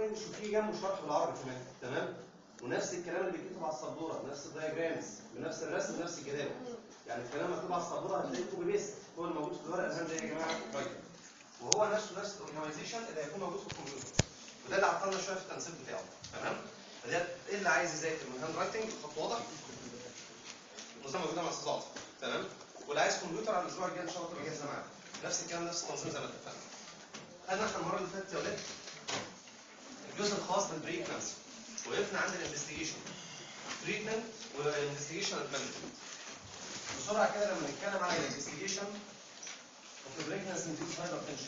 فريندلي وفي جنبه شرح بالعربي كمان تمام ونفس الكلام اللي بيتكتب على السبوره بنفس الدايجرامز بنفس الرسم بنفس الجداول يعني الكلام مكتوب على السبوره هتلاقيه كوبي بيست هو اللي موجود في الورقه الهام ده يا جماعه رايتر وهو نفسه نفس الاورجنايزيشن اللي هيكون موجود في الكمبيوتر وده اللي عطلنا شويه في التنسيق بتاعه تمام فده ايه اللي عايز يذاكر من هاند رايتنج خط واضح النظام موجوده مع استاذ عاطف تمام واللي عايز كمبيوتر على الاسبوع الجاي ان شاء الله تبقى جاهزه معاك نفس الكلام نفس التنظيم زي ما اتفقنا انا احنا المره اللي فاتت يا ولاد الجزء الخاص بالبري كلانس وقفنا عند الانفستيجيشن تريتمنت والانفستيجيشن مانجمنت بسرعه كده لما نتكلم على الانفستيجيشن وفي البريكنس نديوس هايبر تنشن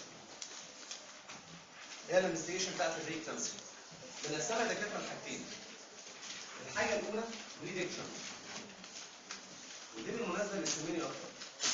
هي الانفستيجيشن بتاعت البريكنس بنقسمها دكاتره لحاجتين الحاجه الاولى بريدكشن ودي بالمناسبه اللي تهمني اكتر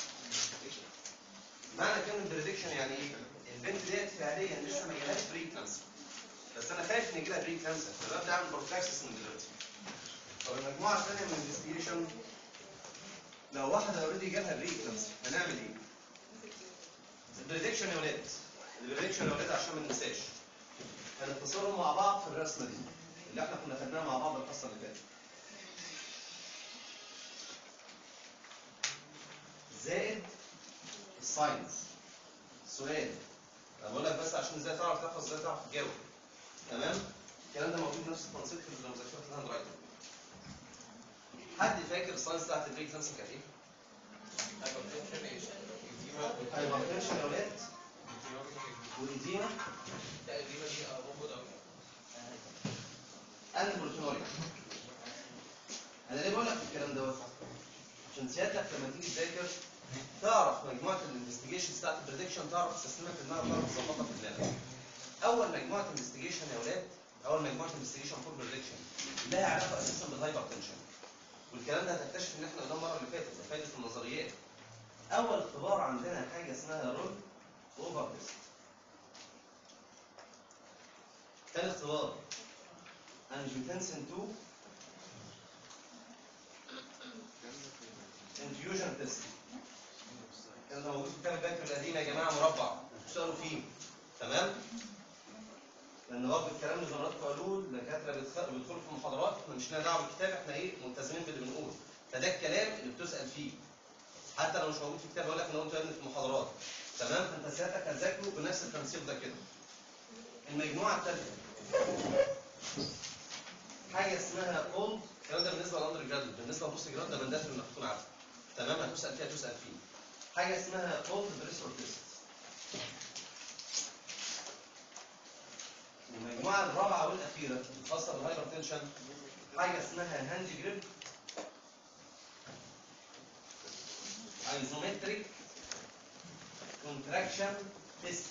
معنى كلمه بريدكشن يعني ايه؟ البنت ديت فعليا لسه ما جالهاش بري كانسر بس انا خايف ان يجي لها بري كانسر فببدا اعمل بروفلاكسس من دلوقتي طب المجموعه الثانيه من الانفستيجيشن لو واحده اوريدي جالها بري كانسر هنعمل ايه؟ البريدكشن يا ولاد البريدكشن يا ولاد عشان ما ننساش هنتصلهم مع بعض في الرسمه دي اللي احنا كنا خدناها مع بعض الحصه اللي فاتت زائد الساينس سؤال انا بقول لك بس عشان ازاي تعرف تحفظ ازاي تعرف تجاوب تمام الكلام ده موجود نفس التنسيق في مذكره الهاند رايتنج حد فاكر الساينس بتاعت البريك كانسر كانت ايه؟ هايبرتنشن يا ولاد والإديمة أنا بروتينوريا أنا ليه بقول لك الكلام دوت؟ عشان سيادتك لما تيجي تذاكر تعرف مجموعة الانفستيجيشن بتاعت البريدكشن تعرف تسلمها في دماغك تعرف تظبطها في دماغك. أول مجموعة انفستيجيشن يا ولاد أول مجموعة انفستيجيشن فور بريدكشن لها علاقة أساسا بالهايبر تنشن. والكلام ده هتكتشف إن إحنا قلناه المرة اللي فاتت ده فايدة النظريات. أول اختبار عندنا حاجة اسمها رول أوفر تيست. تاني اختبار انجيوتنسين 2 انفيوجن تيست كان ده موجود في كتاب البنك القديم يا جماعه مربع اشتغلوا فيه تمام لان برضه الكلام اللي زملاتكم قالوه الدكاتره بيدخل- بيدخلوا في محاضرات احنا مش لنا دعوه بالكتاب احنا ايه ملتزمين باللي بنقوله فده الكلام اللي بتسال فيه حتى لو مش موجود في الكتاب يقول لك انا قلت يا ابني في المحاضرات تمام فانت سيادتك هتذاكره بنفس التنسيق ده كده المجموعه الثالثه حاجه اسمها اولد الكلام ده بالنسبه للاندر جراد بالنسبه للبوست جراد ده مندات انك تكون عارفه تمام هتسال فيها تسال فيه حاجه اسمها اولد بريسور تيست المجموعه الرابعه والاخيره الخاصه بالهايبر تنشن حاجه اسمها هاند جريب ايزومتريك كونتراكشن تيست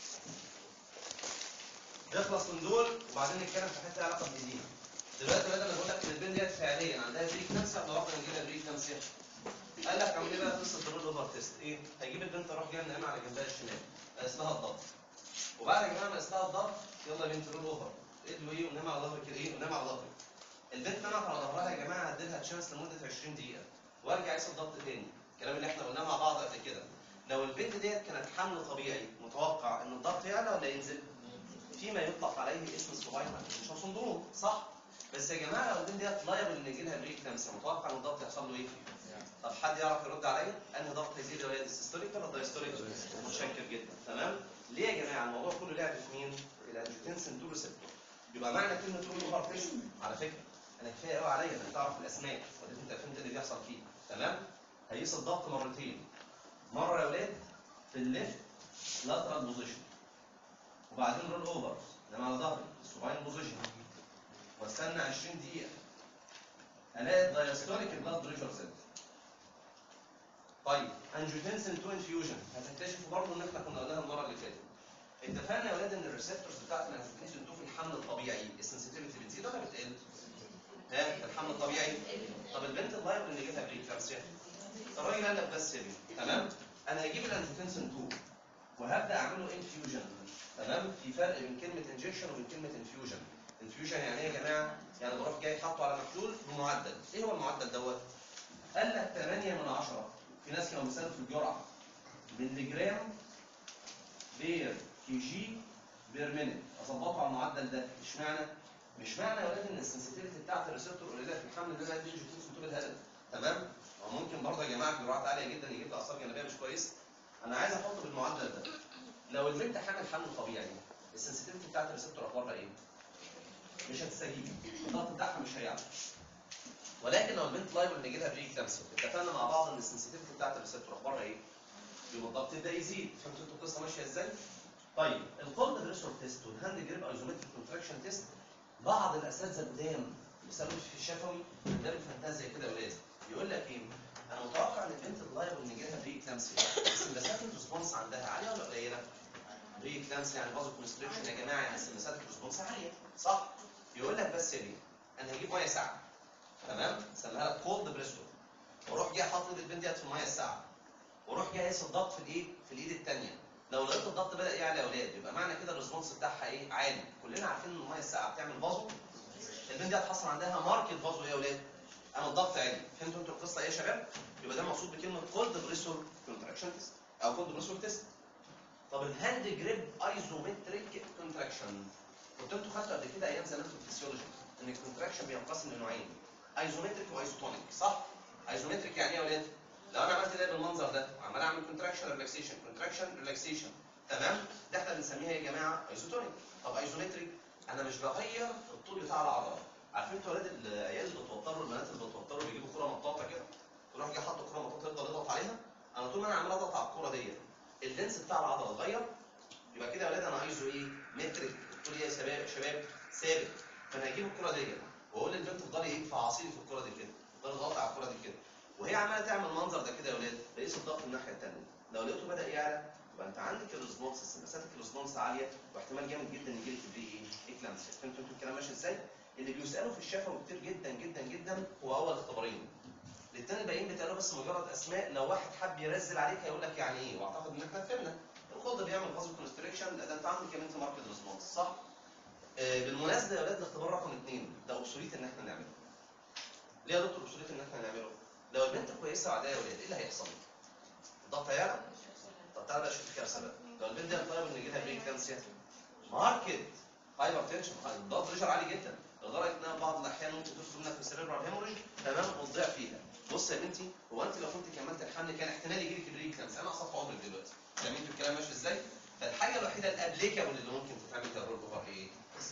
نخلص من دول وبعدين نتكلم في حته علاقه بالايدينا دلوقتي بدل ما بقول لك ان البنت ديت فعليا عندها بريك نفسي احنا رحنا نجيب لها بريك نفسي قال لك اعمل ايه بقى قصه الرول اوفر تيست ايه؟ هيجيب البنت اروح جايه نايمه على جنبها الشمال قاس لها الضغط وبعد يا جماعه ما قاس لها الضغط يلا يا بنت رول اوفر ادلوا ايه ونام على ظهرك كده ايه ونام على ظهرك البنت نامت على ظهرها يا جماعه هديلها تشانس لمده 20 دقيقه وارجع اقيس الضغط تاني الكلام اللي احنا قلناه مع بعض قبل كده لو البنت ديت كانت حمل طبيعي متوقع ان الضغط يعلى ولا ينزل فيما يطلق عليه اسم سباين مش سندروم صح بس يا جماعه لو البنت ديت لايبل ان يجي لها بريك كانسر متوقع ان الضغط يحصل له ايه؟ طب حد يعرف يرد عليا انهي ضغط هيزيد ولا السيستوليك ولا الدايستوليك؟ متشكر جدا تمام؟ ليه يا جماعه الموضوع كله لعب في مين؟ في الانجيوتنسين 2 ريسبتور يبقى معنى كلمه رول اوفر تيست على فكره انا كفايه قوي عليا انك تعرف الاسماء ودي انت فهمت اللي بيحصل فيه تمام؟ هيقيس الضغط مرتين مره يا ولاد في الليفت لاترال بوزيشن وبعدين رول اوفر انما على ظهري السوباين بوزيشن واستنى 20 دقيقه الاقي الدايستوليك البلاد بريشر زاد طيب انجيوتنسين 2 انفيوجن هتكتشفوا برضه ان احنا كنا قلناها المره اللي فاتت اتفقنا يا ولاد ان الريسبتورز بتاعت الانجيوتنسين 2 في الحمل الطبيعي السنسيتيفيتي بتزيد ولا بتقل؟ ها في الحمل الطبيعي طب البنت اللايبر اللي جاتها بريك كارسيا الراجل قال لك بس يا بيه تمام انا هجيب الانجيوتنسين 2 وهبدا اعمله انفيوجن تمام في فرق بين كلمه انجكشن وبين كلمه انفيوجن انفيوجن يعني ايه يا جماعه يعني بروح جاي حاطه على محلول بمعدل ايه هو المعدل دوت قال لك 8 من 10 في ناس كانوا بيسالوا في الجرعه ملي جرام بير كي جي بير مينيت اظبطه على المعدل ده اشمعنى؟ مش معنى يا ولاد ان السنسيتيفيتي بتاعت الريسبتور قليله في الحمل ان انا ادي جلوكوز انتوا الهدف تمام؟ هو ممكن برضه يا جماعه جرعات عاليه جدا يجيب لي اثار جانبيه مش كويسه انا عايز احطه بالمعدل ده لو البنت حامل حمل طبيعي السنسيتيفيتي بتاعت الريسبتور اخبارها ايه؟ مش هتستجيب الضغط بتاعها مش هيعلى ولكن لو البنت لايبل ان يجي لها بري كلامسيا اتفقنا مع بعض ان السنسيتيفيتي بتاعت الريسبتور اخبارها ايه؟ يبقى الضغط يبدا يزيد فهمتوا انتوا القصه ماشيه ازاي؟ طيب الكولد بريشر تيست والهاند جريب ايزومتريك كونتراكشن تيست بعض الاساتذه القدام بيسالوا في الشفوي ده بالفانتازيا كده يا ولاد يقول لك ايه؟ انا متوقع ان البنت اللايبل ان يجي لها بري كلامسيا بس البساتين ريسبونس عندها عاليه ولا قليله؟ بري كلامسيا يعني فازو كونستريكشن يا جماعه يعني السمساتيك ريسبونس عاليه صح؟ يقول لك بس يا بيه انا هجيب ميه ساقعه تمام؟ سميها لك كولد بريشر واروح جاي حاطط البنت ديت في الميه الساقعه واروح جاي قايس الضغط في الايد في الايد الثانيه لو لقيت الضغط بدا يعلى يا اولاد يبقى معنى كده الريسبونس بتاعها ايه عالي كلنا عارفين ان الميه الساقعه بتعمل فازو البنت دي هتحصل عندها ماركت فازو ايه يا اولاد انا الضغط عالي فهمتوا انتوا القصه ايه يا شباب يبقى ده المقصود بكلمه كولد بريسور كونتراكشن تيست او كولد بريسور تيست طب الهاند جريب ايزومتريك كونتراكشن كنت انتوا خدتوا قبل كده ايام زمان في الفسيولوجي ان الكونتراكشن بينقسم لنوعين ايزومتريك وايزوتونيك صح ايزومتريك يعني ايه يا ولاد لو انا عملت ده بالمنظر ده وعمال اعمل كونتراكشن ريلاكسيشن كونتراكشن ريلاكسيشن تمام ده احنا بنسميها يا جماعه ايزوتونيك طب ايزومتريك انا مش بغير الطول بتاع العضله عارفين انتوا ولاد العيال اللي بتوتروا البنات اللي بتوتروا بيجيبوا كره مطاطه كده يروح جاي حاطط كره مطاطه يفضل يضغط عليها انا طول ما انا عمال اضغط على الكره ديت اللينس بتاع العضله اتغير يبقى كده يا ولاد انا عايزه ايه مترك الطول ايه يا شباب شباب ثابت فانا هجيب الكره ديت واقول للبنت افضلي ايه فعصيلي في الكره دي كده افضلي اضغطي على الكره دي كده وهي عماله تعمل المنظر ده كده يا ولاد بقيس الضغط الناحيه الثانيه لو لقيته بدا يعلى يبقى انت عندك الريسبونس السماساتيك الريسبونس عاليه واحتمال جامد جدا يجي لك بري ايه اكلامسيا فهمتوا انتوا الكلام ماشي ازاي اللي بيسالوا في الشفوي كتير جدا جدا جدا هو اول اختبارين الاثنين الباقيين بيتقالوا بس مجرد اسماء لو واحد حب يرزل عليك هيقول لك يعني ايه واعتقد ان احنا فهمنا الخلط بيعمل فازو كونستريكشن ده انت عندك كمان ماركت ريسبونس صح آه بالمناسبه يا ولاد الاختبار رقم اثنين ده اوبسوليت ان احنا نعمله ليه يا دكتور اوبسوليت ان احنا نعمله لو البنت كويسه وعاديه يا ولاد ايه اللي هيحصل الضغط هيعلى طب تعالى بقى شوف الكارثه بقى لو البنت دي طالب ان يجي لها بري كانسيا ماركت هايبر تنشن الضغط بريشر عالي جدا لدرجه انها بعض الاحيان ممكن تدخل منك في سيريبرال هيموريج تمام وتضيع فيها بص يا بنتي هو انت لو كنت كملت الحمل كان احتمال يجي لك بري كانسيا انا اقصد عمرك دلوقتي فاهمين انتوا الكلام ماشي ازاي فالحاجه الوحيده الابليكابل اللي ممكن تتعمل كرول اوفر ايه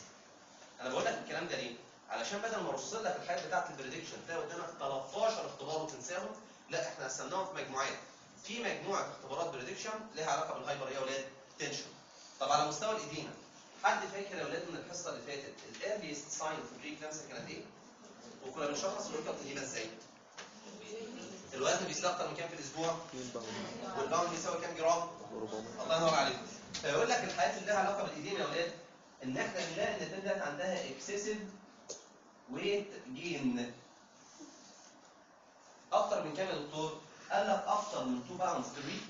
انا بقول لك الكلام ده ليه علشان بدل ما ارص لك الحاجات بتاعت البريدكشن تلاقي قدامك 13 اختبار وتنساهم لا احنا قسمناهم في مجموعات في مجموعه اختبارات بريدكشن لها علاقه بالهايبر ايه يا اولاد تنشن طب على مستوى الاديمه حد فاكر يا اولاد من الحصه اللي فاتت الايرليست ساين في بري كلامسيا كانت ايه وكنا بنشخص الاوكا الاديمه ازاي الوزن بيزيد اكتر من كام في الاسبوع والباوند بيساوي كام جرام الله ينور عليكم فيقول لك الحاجات اللي لها علاقه بالاديمه يا اولاد ان احنا بنلاقي ان البنت ديت عندها اكسسيف ويت جين اكتر من كام يا دكتور؟ قال لك اكتر من 2 باوندز بير ويك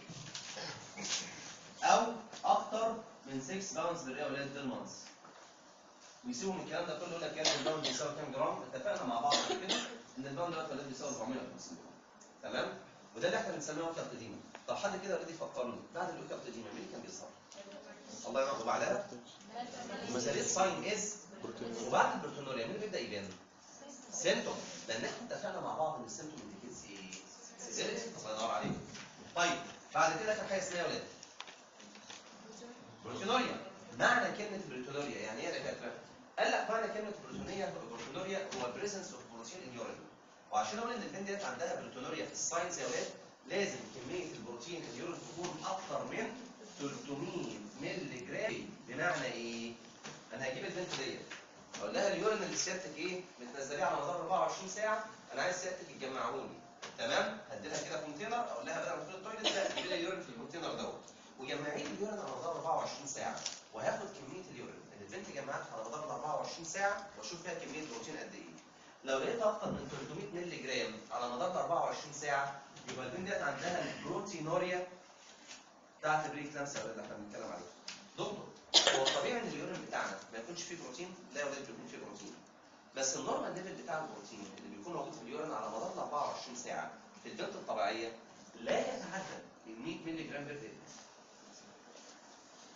او اكتر من 6 باوندز بير اولاد بير مانث ويسيبوا من الكلام ده كله يقول لك كام الباوند بيساوي كام جرام اتفقنا مع بعض قبل كده ان الباوند دلوقتي ولاد بيساوي 450 جرام تمام وده اللي احنا بنسميه وكر قديمه طب حد كده اوريدي فكرني بعد الوكر القديمه مين اللي كان بيظهر؟ الله ينور وبعدها مساليت ساين از وبعد البروتونوريا مين اللي بيبدا يبان؟ سيمتوم لان احنا اتفقنا مع بعض ان السيمتوم انديكيتس ايه؟ سيزيلتي الله ينور عليك طيب بعد كده كان حاجه اسمها يا ولاد بروتونوريا معنى كلمه بروتونوريا يعني ايه يا دكاتره؟ قال لك معنى كلمه بروتونوريا بروتونوريا هو بريزنس اوف بروتين ان يورين وعشان اقول ان البنت ديت عندها بروتونوريا في الساينس يا ولاد لازم كميه البروتين في اليورين تكون اكتر من 300 مللي جرام بمعنى ايه؟ انا هجيب البنت ديت اقول لها اليورين اللي سيادتك ايه؟ متنزليه على مدار 24 ساعه انا عايز سيادتك تجمعهولي تمام؟ هدي لها كده كونتينر اقول لها بدل ما تدخل التويلت لا جيبي لي اليورين في الكونتينر دوت وجمعي لي اليورين على مدار 24 ساعه وهاخد كميه اليورين اللي البنت جمعتها على مدار ال 24 ساعه واشوف فيها كميه بروتين قد ايه. لو لقيت اكتر من 300 مللي جرام على مدار ال 24 ساعه يبقى البنت ديت عندها البروتينوريا بتاعت البري كلامسيا اللي احنا بنتكلم عليها. دكتور هو الطبيعي ان اليورين بتاعنا ما يكونش فيه بروتين؟ لا يا ولاد بيكون فيه بروتين. بس النورمال ليفل بتاع البروتين اللي بيكون موجود في اليورين على مدار ال 24 ساعه في البنت الطبيعيه لا يتعدى ال 100 مللي جرام بير داي.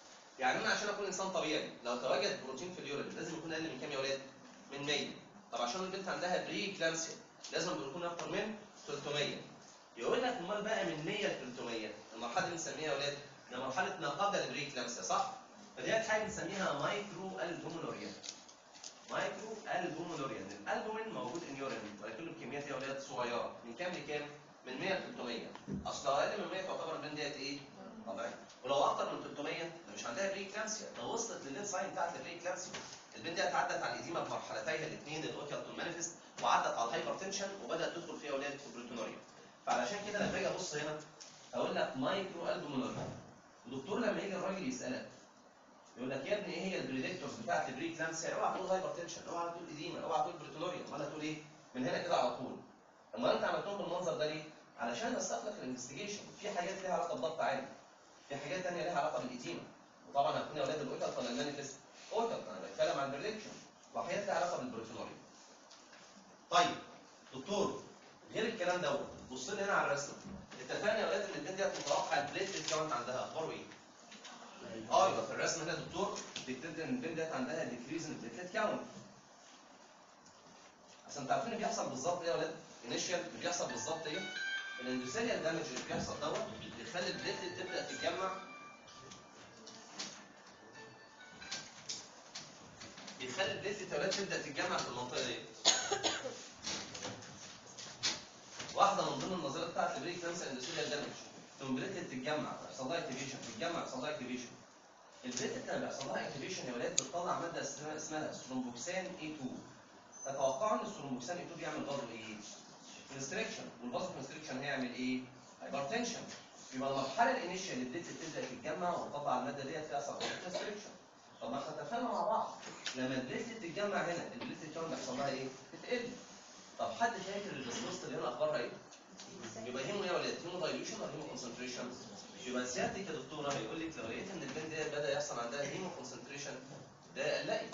يعني انا عشان اكون انسان طبيعي لو تواجد بروتين في اليورين لازم يكون اقل من كام يا ولاد؟ من 100 طب عشان البنت عندها بري كلامسيا لازم يكون اكتر من 300 يقول لك امال بقى من 100 ل 300 المرحله اللي بنسميها يا ولاد ده مرحله ما قبل البري كلامسيا صح؟ فدي حاجه بنسميها مايكرو البومينوريا مايكرو البومينوريا الالبومين موجود ان يورين ولكنه بكميات يا ولاد صغيره من كام لكام؟ من 100 ل 300 اصل لو اقل من 100 تعتبر البنت ديت ايه؟ طبيعي ولو اكتر من 300 ده مش عندها بري كلامسيا لو وصلت للليد ساين بتاعت البري كلامسيا البنت دي عدت على الاديمه بمرحلتيها الاثنين الاوكيال والمانيفست وعدت على الهايبر تنشن وبدات تدخل فيها اولاد في البروتونوريا فعلشان كده لما اجي ابص هنا اقول لك مايكرو البومونوريا الدكتور لما يجي الراجل يسالك يقول لك يا ابني ايه هي البريدكتورز بتاعت البري كلامسيا اوعى تقول هايبر تنشن اوعى تقول اديمه اوعى تقول بروتونوريا ولا تقول ايه من هنا كده على طول امال انت عملتهم بالمنظر ده ليه؟ علشان استخلص الانفستيجيشن في حاجات ليها علاقه بضغط عالي في حاجات ثانيه ليها علاقه بالإديمة وطبعا هتكون يا اولاد الاوتر ولا المانيفست اوتر انا بتكلم عن البريدكشن وحاجات ليها علاقه بالبروتينوريا طيب دكتور غير الكلام دوت بص لي هنا على الرسمه اتفقنا يا اولاد ان البنت ديت متوقع البليتلت كاونت عندها اخباره ايه؟ اه يبقى في الرسمه هنا يا دكتور بيكتب ان البنت ديت عندها ديكريز ان البليتلت كاونت عشان تعرفين اللي بيحصل بالظبط ايه يا اولاد؟ انيشال اللي بيحصل بالظبط ايه؟ الاندوثيليال دامج اللي بيحصل دوت بيخلي البليتلت تبدا تتجمع بيخلي البليتلت يا اولاد تبدا تتجمع في المنطقه دي واحده من ضمن النظريات بتاعت البريك كانسر اندوثيليال دامج تقوم البليتلت تتجمع يحصل لها اكتيفيشن تتجمع يحصل لها اكتيفيشن البليتلت لما بيحصل لها اكتيفيشن يا ولاد بتطلع ماده اسمها اسمها ثرومبوكسان اي 2 تتوقعوا ان الثرومبوكسان اي 2 بيعمل برضه ايه؟ كونستريكشن والبازو كونستريكشن هيعمل ايه؟ هايبرتنشن يبقى المرحله الانيشال اللي البليتلت تبدا تتجمع وتطلع الماده ديت فيها سبورت كونستريكشن طب ما احنا اتفقنا مع بعض لما البليتلت تتجمع هنا البليتلت كام بيحصل لها ايه؟ بتقل طب حد فاكر الريسبونس اللي هنا اخبارها ايه؟ يبقى هيمو ايه يا ولاد؟ هيمو دايلوشن ولا هيمو كونسنتريشن؟ يبقى سيادتك يا دكتوره هيقول لك لو لقيت ان البنت ديت بدا يحصل عندها هيمو كونسنتريشن ده قلقي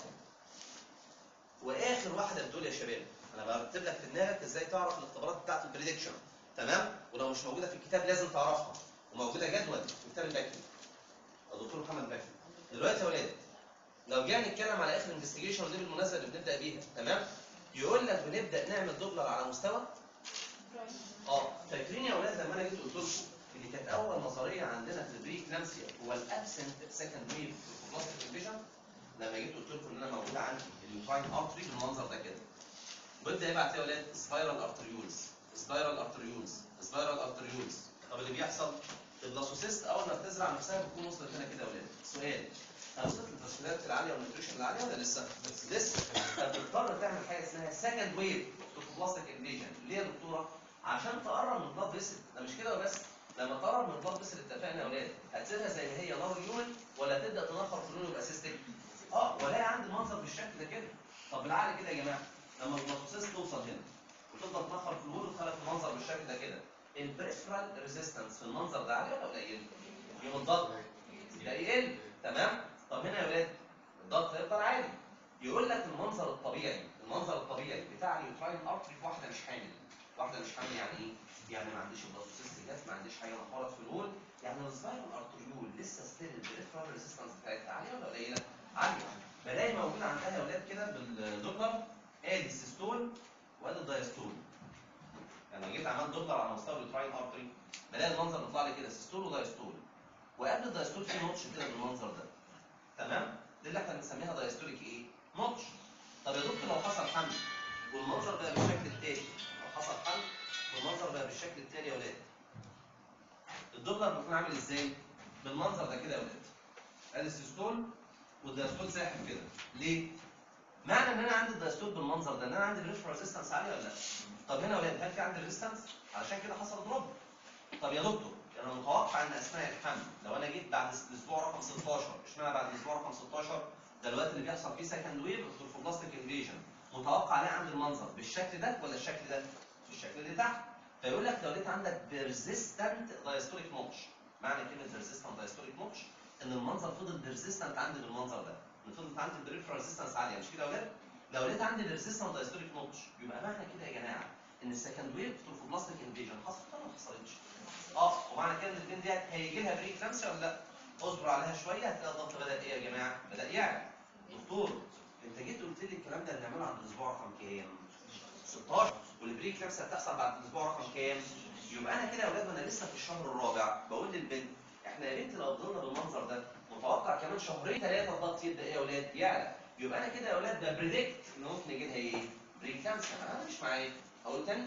واخر واحده بتقول يا شباب انا برتب لك في دماغك ازاي تعرف الاختبارات بتاعت البريدكشن تمام ولو مش موجوده في الكتاب لازم تعرفها وموجوده جدول في كتاب الباكي الدكتور محمد باكي دلوقتي يا ولاد لو جينا نتكلم على اخر انفستيجيشن ودي بالمناسبه اللي بنبدا بيها تمام يقول لك بنبدا نعمل دوبلر على مستوى اه فاكرين يا ولاد لما انا جيت قلت لكم اللي كانت اول نظريه عندنا في البري كلامسيا هو الابسنت سكند ويف في فيجن لما جيت قلت لكم ان انا موجود عندي اليوتراين ارتري بالمنظر ده كده ببدا يبعت يا ولاد سبايرال ارتريولز سبايرال ارتريولز سبايرال ارتريولز طب اللي بيحصل البلاسوسيست اول ما بتزرع نفسها بتكون وصلت هنا كده يا ولاد سؤال هل وصلت للتسخينات العاليه والنيوتريشن العاليه ولا لسه؟ لسه فبتضطر تعمل حاجه اسمها سكند ويف توكوبلاستيك انفيجن ليه يا دكتوره؟ عشان تقرب من البلاد فيسل ده مش كده وبس لما تقرب من البلاد فيسل اتفقنا يا ولاد هتسيبها زي ما هي نار يومن ولا تبدا تنخر في لونه يبقى سيستيك؟ اه ولا عندي المنظر بالشكل ده كده طب بالعقل كده يا جماعه لما البلاسوسيست توصل هنا وتفضل تنخر في الوول وتخلق المنظر بالشكل ده كده البريفرال ريزيستنس في المنظر ده عالي ولا قليل؟ يوم الضغط ده يقل تمام؟ طب هنا يا ولاد الضغط هيفضل عالي يقول لك المنظر الطبيعي المنظر الطبيعي بتاع اليوتراين ارتري في واحده مش حامل واحده مش حامل يعني ايه؟ يعني ما عنديش البلاسوسيست جت ما عنديش حاجه نخرت في الوول يعني السبايرال ارتريول لسه ستيل البريفرال ريزيستنس بتاعتها عاليه ولا قليله؟ عاليه بلاقي موجود عندها يا ولاد كده بالدوبلر ادي السيستول وادي الدايستول يعني لو جيت عملت دوبلر على مستوى اليوتراين ارتري بلاقي المنظر بيطلع لي كده سيستول ودايستول وقبل الدايستول في نوتش كده بالمنظر ده تمام دي اللي احنا بنسميها دايستوليك ايه نوتش طب يا دكتور لو حصل حمل والمنظر بقى بالشكل التالي لو حصل حمل والمنظر بقى بالشكل التالي يا ولاد الدوبلر بيكون عامل ازاي بالمنظر ده كده يا ولاد ادي السيستول والدايستول ساحب كده ليه معنى ان انا عندي الدايستول بالمنظر ده ان انا عندي بريشر ريزيستنس عالي ولا لا طب هنا يا ولاد هل في عندي ريزيستنس علشان كده حصل دروب طب يا دكتور انا متوقع ان اثناء الحمل لو انا جيت بعد الاسبوع رقم 16 اشمعنى بعد الاسبوع رقم 16 ده الوقت اللي بيحصل فيه سكند ويف التروفوبلاستيك انفيجن متوقع عليه عند المنظر بالشكل ده ولا الشكل ده؟ بالشكل اللي تحت فيقول لك لو لقيت عندك بيرزيستنت دايستوليك نوتش معنى كلمه بيرزيستنت دايستوليك نوتش ان المنظر فضل بيرزيستنت عندي بالمنظر ده ان فضلت عندي البريفرال ريزيستنس عاليه مش كده يا ولاد؟ لو لقيت عندي بيرزيستنت دايستوليك نوتش يبقى معنى كده يا جماعه ان السكند ويف تروفوبلاستيك انفيجن حصلت ولا ما حصلتش؟ اه ومعنى كده ان الاثنين ديت هيجي لها بري كلامسيا ولا لا؟ اصبر عليها شويه هتلاقي الضغط بدا ايه يا جماعه بدا يعلى دكتور انت جيت قلت لي الكلام ده هنعمله عند الاسبوع رقم كام 16 والبريك نفسها بتحصل بعد الاسبوع رقم كام يبقى انا كده يا اولاد وانا لسه في الشهر الرابع بقول للبنت احنا يا بنت لو فضلنا بالمنظر ده متوقع كمان شهرين ثلاثه الضغط يبدا ايه يا اولاد يعلى يبقى انا كده يا اولاد ببريدكت ان ممكن يجي لها ايه بريك كانسر انا مش معايا اقول تاني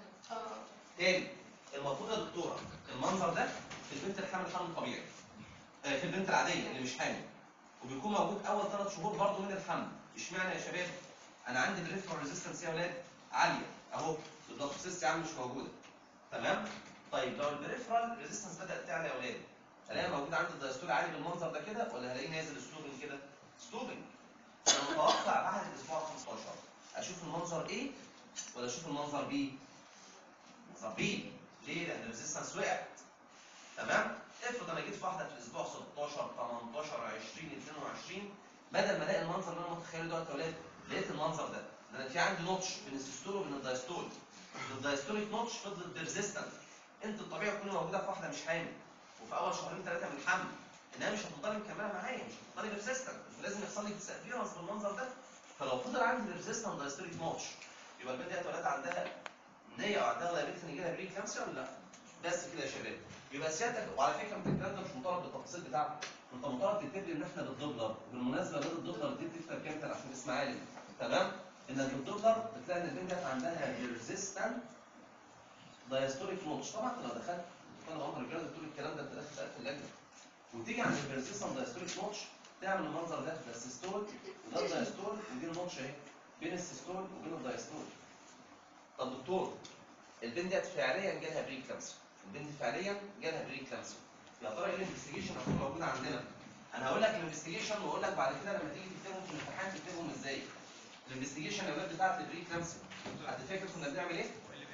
تاني المفروض يا دكتوره المنظر ده في البنت الحامل حمل طبيعي آه، في البنت العاديه اللي مش حامل وبيكون موجود اول ثلاث شهور برضه من الحمل اشمعنى يا شباب انا عندي الريفرال ريزيستنس يا اولاد عاليه اهو الضغط يا عم مش موجوده تمام طيب لو البريفرال ريزيستنس بدات تعلى يا اولاد الاقيها موجود عندي الدايستول عالي بالمنظر ده كده ولا هلاقيه نازل ستوبنج كده ستوبنج انا متوقع بعد الاسبوع 15 اشوف المنظر ايه ولا اشوف المنظر بي منظر بي ليه لان الريزيستنس وقعت تمام افرض انا جيت في واحده في الاسبوع 16 18 20 22 بدل ما الاقي المنظر اللي انا متخيله دوت يا اولاد لقيت المنظر ده ده انا في عندي نوتش بين السيستول وبين الدايستول الدايستوليك نوتش فضلت بيرزيستنت انت الطبيعي تكون موجوده في واحده مش حامل وفي اول شهرين ثلاثه من الحمل انها مش هتفضلي مكمله معايا مش هتفضلي بيرزيستنت لازم يحصل لي ديسابيرنس بالمنظر ده فلو فضل عندي بيرزيستنت دايستوليك نوتش يبقى البنت دي اتولدت عندها نيه وعندها لايبيلتي ان يجي لها بريك كانسر ولا لا؟ بس كده يا شباب يبقى سيادتك وعلى فكره انت الكلام ده مش مطالب بالتفاصيل بتاعته انت مطالب تكتب لي ان احنا بالدولار وبالمناسبه غير الدولار دي بتكتب كابيتال عشان اسمها لي تمام انك بالدولار بتلاقي ان البنت ديت عندها ريزيستنت دايستوليك نوتش طبعا انت لو دخلت كان عمر الرجاله بتقول الكلام ده انت داخل سالت اللجنه وتيجي عند الريزيستنت دايستوليك نوتش تعمل المنظر ده ده السيستول وده الدايستول ودي النوتش اهي بين السيستول وبين الدايستول طب دكتور البنت ديت فعليا جالها بريك كانسر البنت فعليا جالها بريك كانسر يا ترى ايه الانفستيجيشن هتكون موجوده عندنا انا هقول لك الانفستيجيشن واقول لك بعد كده لما تيجي تكتبهم في الامتحان تكتبهم ازاي الانفستيجيشن يا ولاد بتاعت البريك كانسر حد فاكر كنا بنعمل ايه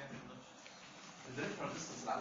البريفرال ديستنس العاليه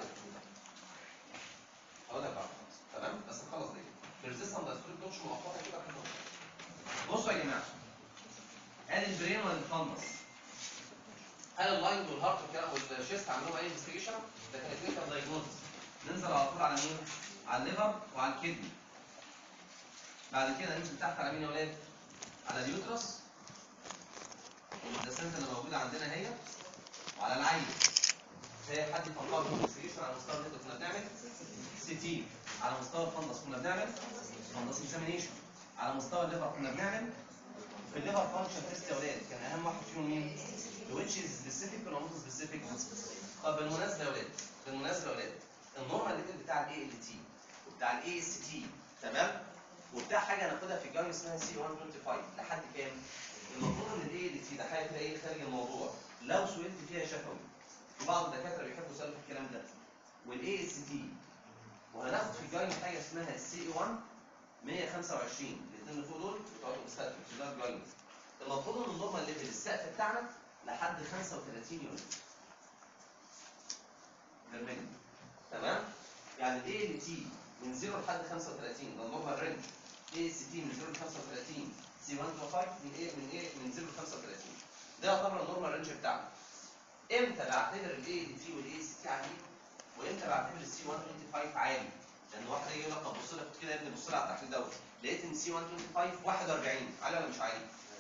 هقول لك بعد تمام بس نخلص دي الريزيستنس دايستوليك دوتش مؤقته كده بصوا يا جماعه ادي البرين والفندس هل اللاينج والهارت والكلام والشيست عملوا اي انفستيجيشن ده كان كلينيكال دايجنوستس ننزل على طول على مين على الليفر وعلى الكدني بعد كده ننزل تحت على مين يا ولاد على اليوترس البلاسنتا اللي موجوده عندنا هي وعلى العين هي حد يفكر في الانفستيجيشن على مستوى الليفر كنا بنعمل سي تي على مستوى الفندس كنا بنعمل فندس اكزامينيشن على مستوى الليفر كنا بنعمل في الليفر فانكشن تيست يا ولاد كان اهم واحد فيهم مين؟ which is specific ولا not specific طب بالمناسبه يا ولاد بالمناسبه يا ولاد النورمال ليفل بتاع الاي ال تي وبتاع الاي اس تي تمام وبتاع حاجه هناخدها في الجاي اسمها سي 125 لحد كام؟ المفروض ان الاي ال تي ده حاجه كده ايه خارج الموضوع لو سئلت فيها شفوي وبعض الدكاتره بيحبوا يسالوا في الكلام ده والاي اس تي وهناخد في الجاي حاجه اسمها السي 1 125 الاثنين اللي فوق دول بتوع الاوبستاتيك في الجاي المفروض ان النورمال ليفل السقف بتاعنا لحد 35 يونت بالملي تمام يعني الاي ال تي من 0 لحد 35 ده النورمال رينج اي اس تي من 0 ل 35 سي 1 تو 5 من ايه من ايه من 0 ل 35 ده يعتبر النورمال رينج بتاعنا امتى بعتبر الاي ال تي والاي اس تي عالي وامتى بعتبر السي 125 عالي لان واحد يجي يقول لك طب بص لك كده يا ابني بص لي على التحليل دوت لقيت ان السي 125 41 عالي ولا مش عالي؟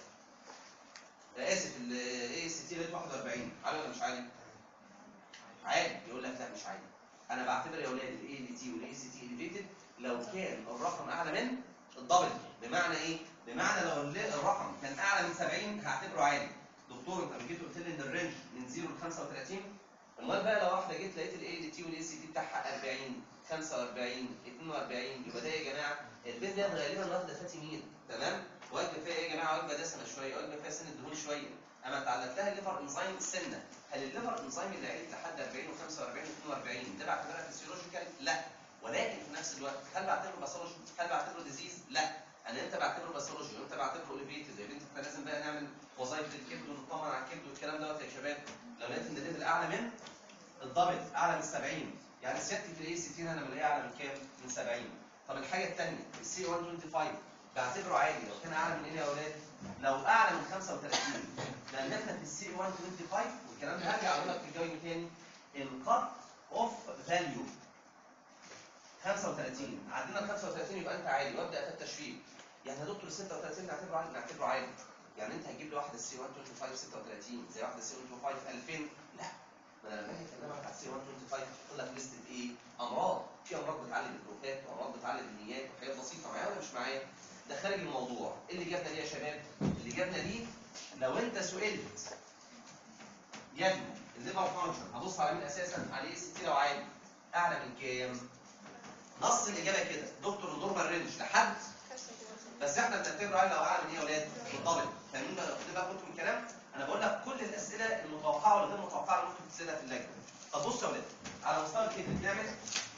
اسف الاي اس تي لقيت 41 عالي ولا مش عالي؟ عالي يقول لك لا مش عالي انا بعتبر يا اولاد الاي ال تي والاي اس تي اليفيتد لو كان الرقم اعلى من الدبل بمعنى ايه؟ بمعنى لو الرقم كان اعلى من 70 هعتبره عالي دكتور انت لما جيت قلت لي ان الرينج من 0 ل 35 امال بقى لو واحده جيت لقيت الاي ال تي والاي اس تي بتاعها 40 45 42 يبقى ده يا جماعه البنت ديت غالبا واخده فاتي مين تمام وجبه فيها ايه يا جماعه وجبه دسمه شويه وجبه فيها سن الدهون شويه اما اتعلقت لها الليفر انزيم سنه هل الليفر انزيم اللي عيلت لحد 40 و45 و42 ده بعتبرها فيسيولوجيكال لا ولكن في نفس الوقت هل بعتبره باثولوجي هل بعتبره ديزيز لا انا امتى بعتبره باثولوجي وامتى بعتبره اوليفيتد يا بنت احنا لازم بقى نعمل وظائف للكبد ونطمن على الكبد والكلام دوت يا شباب لو لقيت ان الليفل اعلى من الضابط اعلى من 70 يعني سيادتي في الاي سي تي انا بلاقيه اعلى من كام؟ من 70 طب الحاجه الثانيه السي 125 بعتبره عادي لو كان اعلى من ايه يا اولاد؟ لو اعلى من 35 لان احنا في السي 125 والكلام ده هرجع اقول لك في الجاي تاني القط اوف فاليو 35 عدينا ال 35 يبقى انت عادي وابدا افتش فيه يعني يا دكتور ال 36 نعتبره عادي نعتبره عادي يعني انت هتجيب لي واحده سي 125 36 زي واحده سي 125 2000 لا ما انا لما اجي اكلمك على سي 125 اقول لك لسته ايه؟ امراض في امراض بتعلي البروكات وامراض بتعلي النيات وحاجات بسيطه معايا ولا مش معايا؟ ده خارج الموضوع ايه اللي جابنا ليه يا شباب؟ اللي جابنا ليه لو انت سئلت يا ابني الليفر فانكشن هبص على مين اساسا؟ على ايه ستي لو عادي اعلى من كام؟ نص الاجابه كده دكتور النورمال رينج لحد بس احنا بنعتبره عالي لو اعلى من ايه يا ولاد؟ بالطبع فاهمين بقى خد بالك انتوا من الكلام؟ انا بقول لك كل الاسئله المتوقعه والغير متوقعه اللي ممكن تسالها في اللجنه. طب بص يا ولاد على مستوى الكيدني بنعمل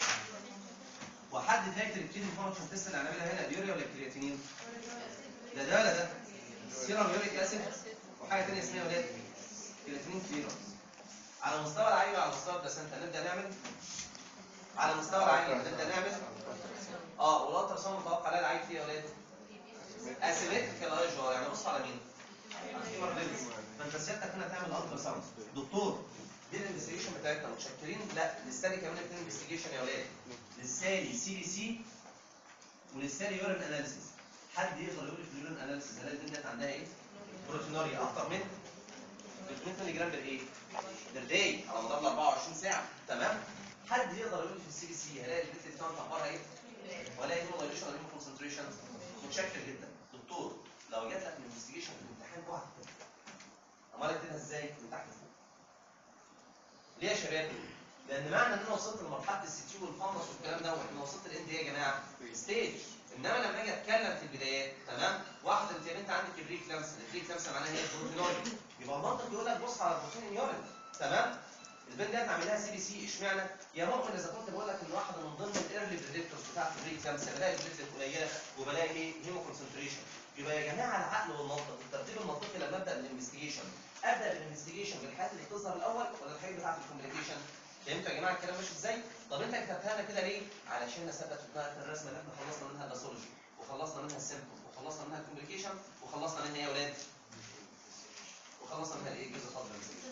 وحد فاكر الكيدني فانكشن تيست اللي هنعملها هنا اليوريا ولا الكرياتينين؟ ده ده ولا ده؟ سيرم يوريك اسيد وحاجه ثانيه اسمها يا ولاد كرياتينين كليرنس. على مستوى العين وعلى مستوى البلاسنتا نبدا نعمل على مستوى العين نبدا نعمل اه والالتراساوند متوقع عليها العين فيها يا ولاد اسيمتريكال ايجور يعني بص على مين؟ على الفيمر لينز فانت سيادتك هنا تعمل الترا ساوند دكتور دي الانفستيجيشن بتاعتنا متشكرين لا لسه لي كمان اثنين انفستيجيشن يا ولاد لسه لي سي بي سي ولسه لي يورين اناليسيس حد يقدر يقول لي في اليورين اناليسيس هل البنت ديت عندها ايه؟ بروتينوريا اكتر من 300 مللي جرام بر ايه؟ بر داي على مدار ال 24 ساعه تمام؟ حد يقدر يقول لي في السي بي سي هلاقي البنت دي بتاعت اخبارها ايه؟ ولا ايه هيمولايزيشن ولا كونسنتريشن؟ متشكر جدا دكتور لو جات لك الانفستيجيشن في الامتحان اوعى تكتبها امال اكتبها ازاي؟ من تحت لفوق ليه يا شباب؟ لان معنى ان انا وصلت لمرحله السي والفانس والكلام ده واحنا وصلت لان دي يا جماعه ستيج انما لما اجي اتكلم في البدايات تمام واحده انت يا بنت عندك بري كلامس البري كلامس معناها هي بروتينوريا يبقى المنطق يقول لك بص على البروتين يورين تمام البنت ديت عامل لها سي بي سي اشمعنى؟ يا مؤمن اذا كنت بقول لك ان واحده من ضمن الايرلي بريدكتورز بتاعت البري كلامس بلاقي البليتلت قليله وبلاقي ايه؟ هيمو كونسنتريشن يبقى يا جماعه العقل والمنطق الترتيب المنطقي لما ابدا بالانفستيجيشن ابدا بالانفستيجيشن بالحاجات اللي بتظهر الاول ولا الحاجات بتاعت الكوميونيكيشن فهمتوا يا جماعه الكلام ماشي ازاي؟ طب انت كتبتها لنا كده ليه؟ علشان نثبت في دماغك الرسمه اللي احنا خلصنا منها باثولوجي وخلصنا منها السيمبتوم وخلصنا منها الكوميونيكيشن وخلصنا منها ايه يا ولاد؟ وخلصنا منها الايه؟ جزء فضل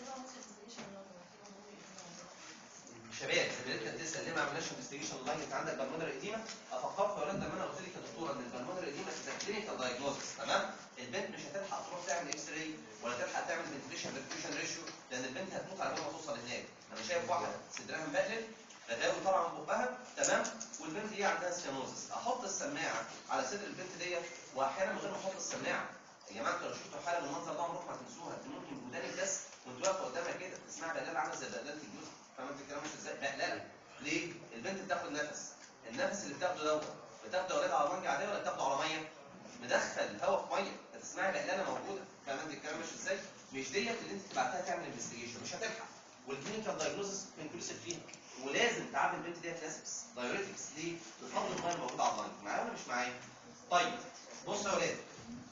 شباب زميلتنا بتسال ليه ما عملناش انفستيجيشن لاين انت عندك بالمونر ايديما افكرت يا ولاد لما انا قلت لك يا دكتوره ان البالمونر ايديما از كلينيكال دايجنوستس تمام البنت مش هتلحق تروح تعمل اكس راي ولا تلحق تعمل فنتيليشن ريفيوجن ريشيو لان البنت هتموت على بال ما توصل هناك انا شايف واحده صدرها مبقلل رجاوي طالعه من بقها تمام والبنت دي عندها سيانوزس احط السماعه على صدر البنت ديت واحيانا من غير ما احط السماعه يا جماعه انتوا لو شفتوا حاله بالمنظر ده عمركم ما تنسوها انت ممكن ودانك بس وانت واقفه قدامها كده تسمع بقلاله عامله زي بقلاله الجوز فاهم انت الكلام مش ازاي؟ بقلاله ليه؟ البنت بتاخد نفس النفس اللي بتاخده دوت بتاخده يا ولاد على مانجا عاديه ولا بتاخده على ميه؟ مدخل هواء في ميه هتسمعي بقلاله موجوده فاهم انت الكلام مش ازاي؟ مش ديت اللي انت تبعتها تعمل انفستيجيشن مش هتلحق والكلينيكال دايجنوستس انكلوسيف فيها ولازم تعبي البنت ديت لاسكس دايوريتكس ليه؟ بتفضل الميه الموجوده على الميه معايا ولا مش معايا؟ طيب بصوا يا ولاد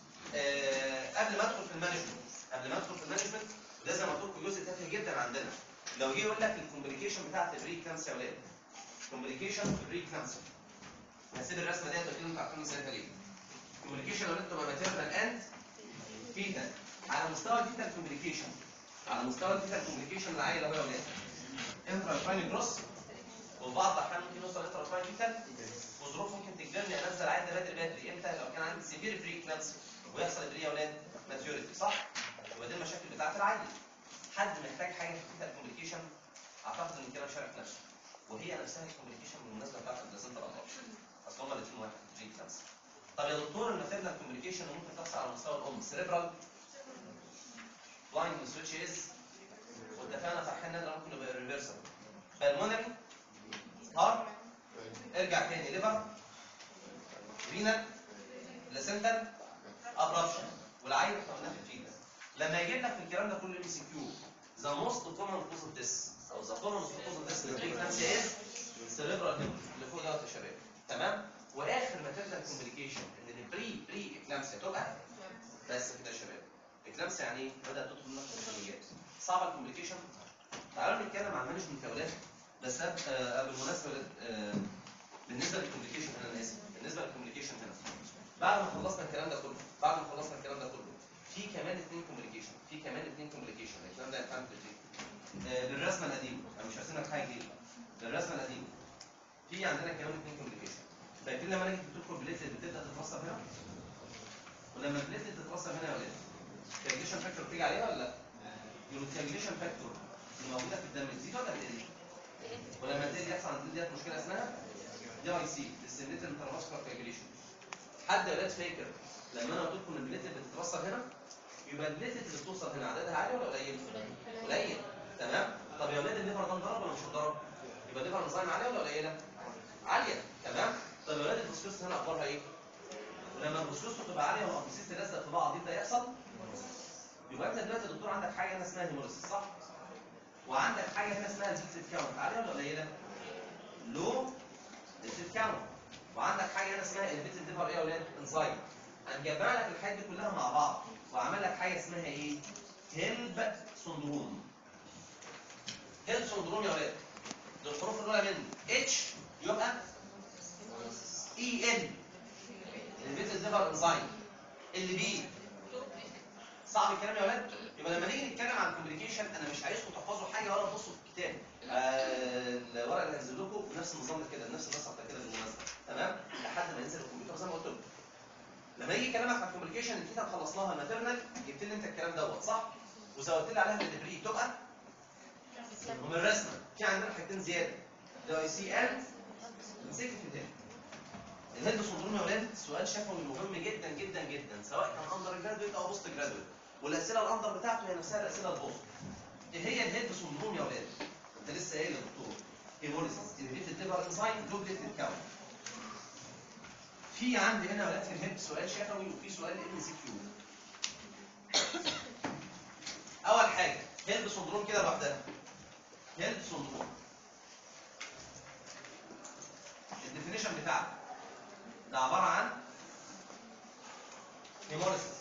آه قبل ما ادخل في المانجمنت قبل ما ادخل في المانجمنت ده زي ما قلت لكم جزء تافه جدا عندنا لو جه يقول لك الكومبليكيشن بتاعت البري كلامس يا ولاد كومبليكيشن في البري كلامس هسيب الرسمه ديت وكده انتوا عارفين مثالها ليه كومبليكيشن لو انتوا ماتيرنال اند فيتال على مستوى الفيتال كومبليكيشن على مستوى الفيتال كومبليكيشن العائله بقى يا ولاد انترا جروس وبعض الاحيان ممكن يوصل انترا فيتال وظروف ممكن تجبرني انزل عادي بدري بدري امتى لو كان عندي سيفير بري كلامس ويحصل بري يا ولاد ماتيوريتي صح؟ يبقى دي المشاكل بتاعت العيل حد محتاج حاجه في الفيتال كومبليكيشن اعتقد ان الكلام شارك نفسه وهي نفسها الكومبليكيشن بالمناسبه بتاعت البلاسنتا الامراض اصل هما الاثنين واحد بري كلامس طب يا دكتور الماتيرنال كومبليكيشن ممكن تحصل على مستوى الام سيريبرال بلايند سويتش از واتفقنا في احيان نادره ممكن يبقى ريفرسال بالمونري هارت ارجع تاني ليفر رينال بلاسنتال ابرابشن والعين قلنا في الفيتا لما يجيب لك في الكلام ده كله ام سي كيو ذا موست كومن كوز اوف ذس او ذا كومن كوز اوف ذس اللي كلامسيا از سيريبرال اللي فوق دوت يا شباب تمام واخر ما تبدا الكومبليكيشن ان البري بري اكلامسيا تبقى بس كده يا شباب اكلامسيا يعني ايه؟ بدات تدخل لك في الكيميائيات صعبه الكومبليكيشن تعالوا نتكلم عن مانجمنت يا ولاد بس آه بالمناسبه آه بالنسبه للكومبليكيشن هنا انا اسف بالنسبه للكومبليكيشن هنا بعد ما خلصنا الكلام ده كله بعد ما خلصنا الكلام ده كله في كمان اثنين كومبليكيشن في كمان اثنين كومبليكيشن الكلام ده هيفهم في آه للرسمه القديمه انا مش هرسم لك حاجه جديده للرسمه القديمه في عندنا كمان اثنين كومبليكيشن فاكرين لما انا جيت قلت لكم البليتلت بتبدا تتوصل هنا ولما البليتلت تتوصل هنا يا ولاد الكوagulation فاكتور بتيجي عليها ولا لا؟ الكوagulation فاكتور اللي موجوده في الدم تزيد ولا بتقل؟ ولما تزيد يحصل عند ديت مشكله اسمها دي اي سي ديستنيتد انترفاسكولار كوagulation حد يا ولاد فاكر لما انا قلت لكم ان البليتلت بتتوصل هنا يبقى البليتلت اللي بتوصل هنا عددها عالي ولا قليل؟ قليل تمام؟ طب يا ولاد الليفر ده انضرب ولا مش انضرب؟ يبقى الليفر انزيم عاليه ولا قليله؟ عاليه تمام؟ طب يا ولاد الفوسفورس هنا اخبارها ايه؟ ولما الفوسفورس تبقى عاليه والامبسيس تلزق في بعض يبدا يحصل يبقى انت دلوقتي يا دكتور عندك حاجه هنا اسمها هيموليسيس صح؟ وعندك حاجه هنا اسمها البيتلت كاونت عاليه ولا قليله؟ لو البيتلت كاونت وعندك حاجه هنا اسمها البيتلت ليفر ايه يا ولاد؟ انزيم هنجمع لك الحاجات دي كلها مع بعض واعمل لك حاجه اسمها ايه؟ هيلب سندروم هيلب سندروم يا ولاد دي الحروف الاولى منه اتش يبقى اي ال البيتلت ليفر انزيم اللي بي صعب الكلام يا ولاد يبقى لما نيجي نتكلم عن الكوميونيكيشن انا مش عايزكم تحفظوا حاجه ولا تبصوا في الكتاب آه الورقه اللي هنزل لكم بنفس النظام ده كده بنفس النسق ده كده بالمناسبه تمام لحد ما ينزل الكمبيوتر زي ما قلت لكم لما يجي كلامك عن الكوميونيكيشن الكتاب خلصناها الماتيرنال جبت لي انت الكلام دوت صح وزودت لي عليها بالدبري تبقى ومن الرسمه في عندنا حاجتين زياده ده اي سي ان مسكت في تاني الهيد سندروم يا ولاد سؤال شفوي مهم جدا جدا جدا سواء كان اندر جرادويت او بوست جرادويت والاسئله الاندر بتاعته هي نفسها الاسئله البوست ايه هي الهيد سندروم يا ولاد انت لسه قايل يا دكتور هيموليسيس انهبيتد ليفر انزايم دوبليتد كاونت في عندي هنا يا ولاد في الهيد سؤال شفوي وفي سؤال ام سي كيو اول حاجه هيد سندروم كده لوحدها هيد سندروم الديفينيشن بتاعها ده عباره عن هيموليسيس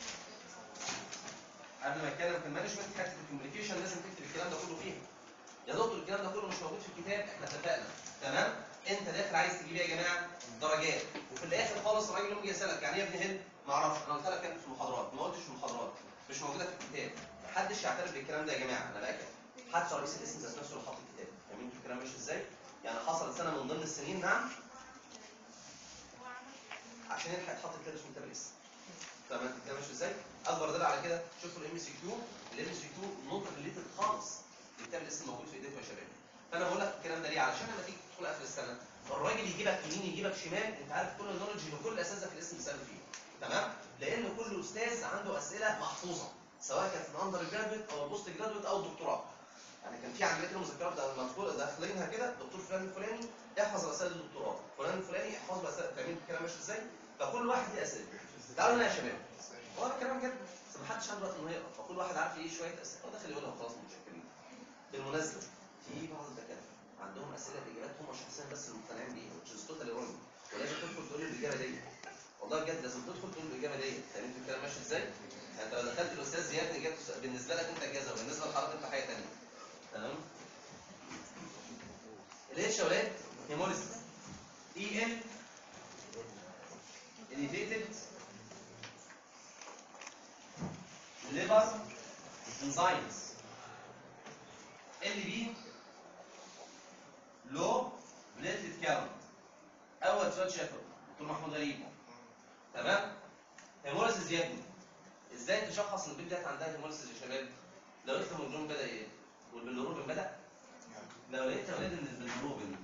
قبل ما اتكلم في المانجمنت حته الكوميونيكيشن لازم تكتب الكلام ده كله فيها يا دكتور الكلام ده كله مش موجود في الكتاب احنا اتفقنا تمام انت داخل عايز تجيب ايه يا جماعه درجات وفي الاخر خالص الراجل يجي يسالك يعني ايه يا ابن هند ما اعرفش انا قلت لك كانت في المحاضرات ما قلتش في المحاضرات مش موجوده في الكتاب محدش يعترف بالكلام ده يا جماعه انا باكد حتى رئيس الاسم ذات نفسه اللي حط الكتاب فاهمين الكلام ماشي ازاي يعني حصلت سنه من ضمن السنين نعم عشان يلحق يتحط كتاب اسمه كتاب الاسم تمام الكلام ماشي ازاي اكبر دليل على كده شوفوا الام سي كيو الام سي كيو نوت ريليتد خالص الكتاب الاسم موجود في ايديكم يا شباب فانا بقول لك الكلام ده ليه علشان لما تيجي تدخل اخر السنه الراجل يجيبك يمين يجيبك شمال انت عارف كل النولج اللي كل اساتذه في الاسم بيسالوا فيه تمام لان كل استاذ عنده اسئله محفوظه سواء كانت من اندر جرادويت او البوست جرادويت او الدكتوراه يعني كان في عندنا كده مذكرات ده مذكوره داخلينها كده دكتور فلان الفلاني احفظ رسائل الدكتوراه فلان الفلاني احفظ رسائل فاهمين الكلام ماشي ازاي فكل واحد ليه اسئله تعالوا هنا يا شباب هو ده كلام كده بس ما حدش عنده وقت انه يقرا فكل واحد عارف ايه شويه اسئله هو داخل يقولها خلاص متشكرين بالمناسبه في بعض الدكاتره عندهم اسئله الاجابات هم شخصيا بس المقتنعين بيها which is totally wrong ولازم تدخل تقول لي الاجابه دي والله بجد لازم تدخل تقول لي الاجابه دي فاهمين الكلام ماشي ازاي؟ يعني انت لو دخلت الاستاذ زياد اجابته بالنسبه لك انت اجازه وبالنسبه لحضرتك انت حاجه ثانيه تمام؟ الاتش يا ولاد هيموليسيس اي ال elevated liver enzymes ال بي لو بليتد كاونت اول سؤال شافه دكتور محمود غريب تمام هيموليسيس يا ابني ازاي تشخص ان البنت ديت عندها هيموليسيس يا شباب لو لقيت الهيموجلوبين بدا ايه والبيلروبين بدا لو لقيت يا ولاد ان البيلروبين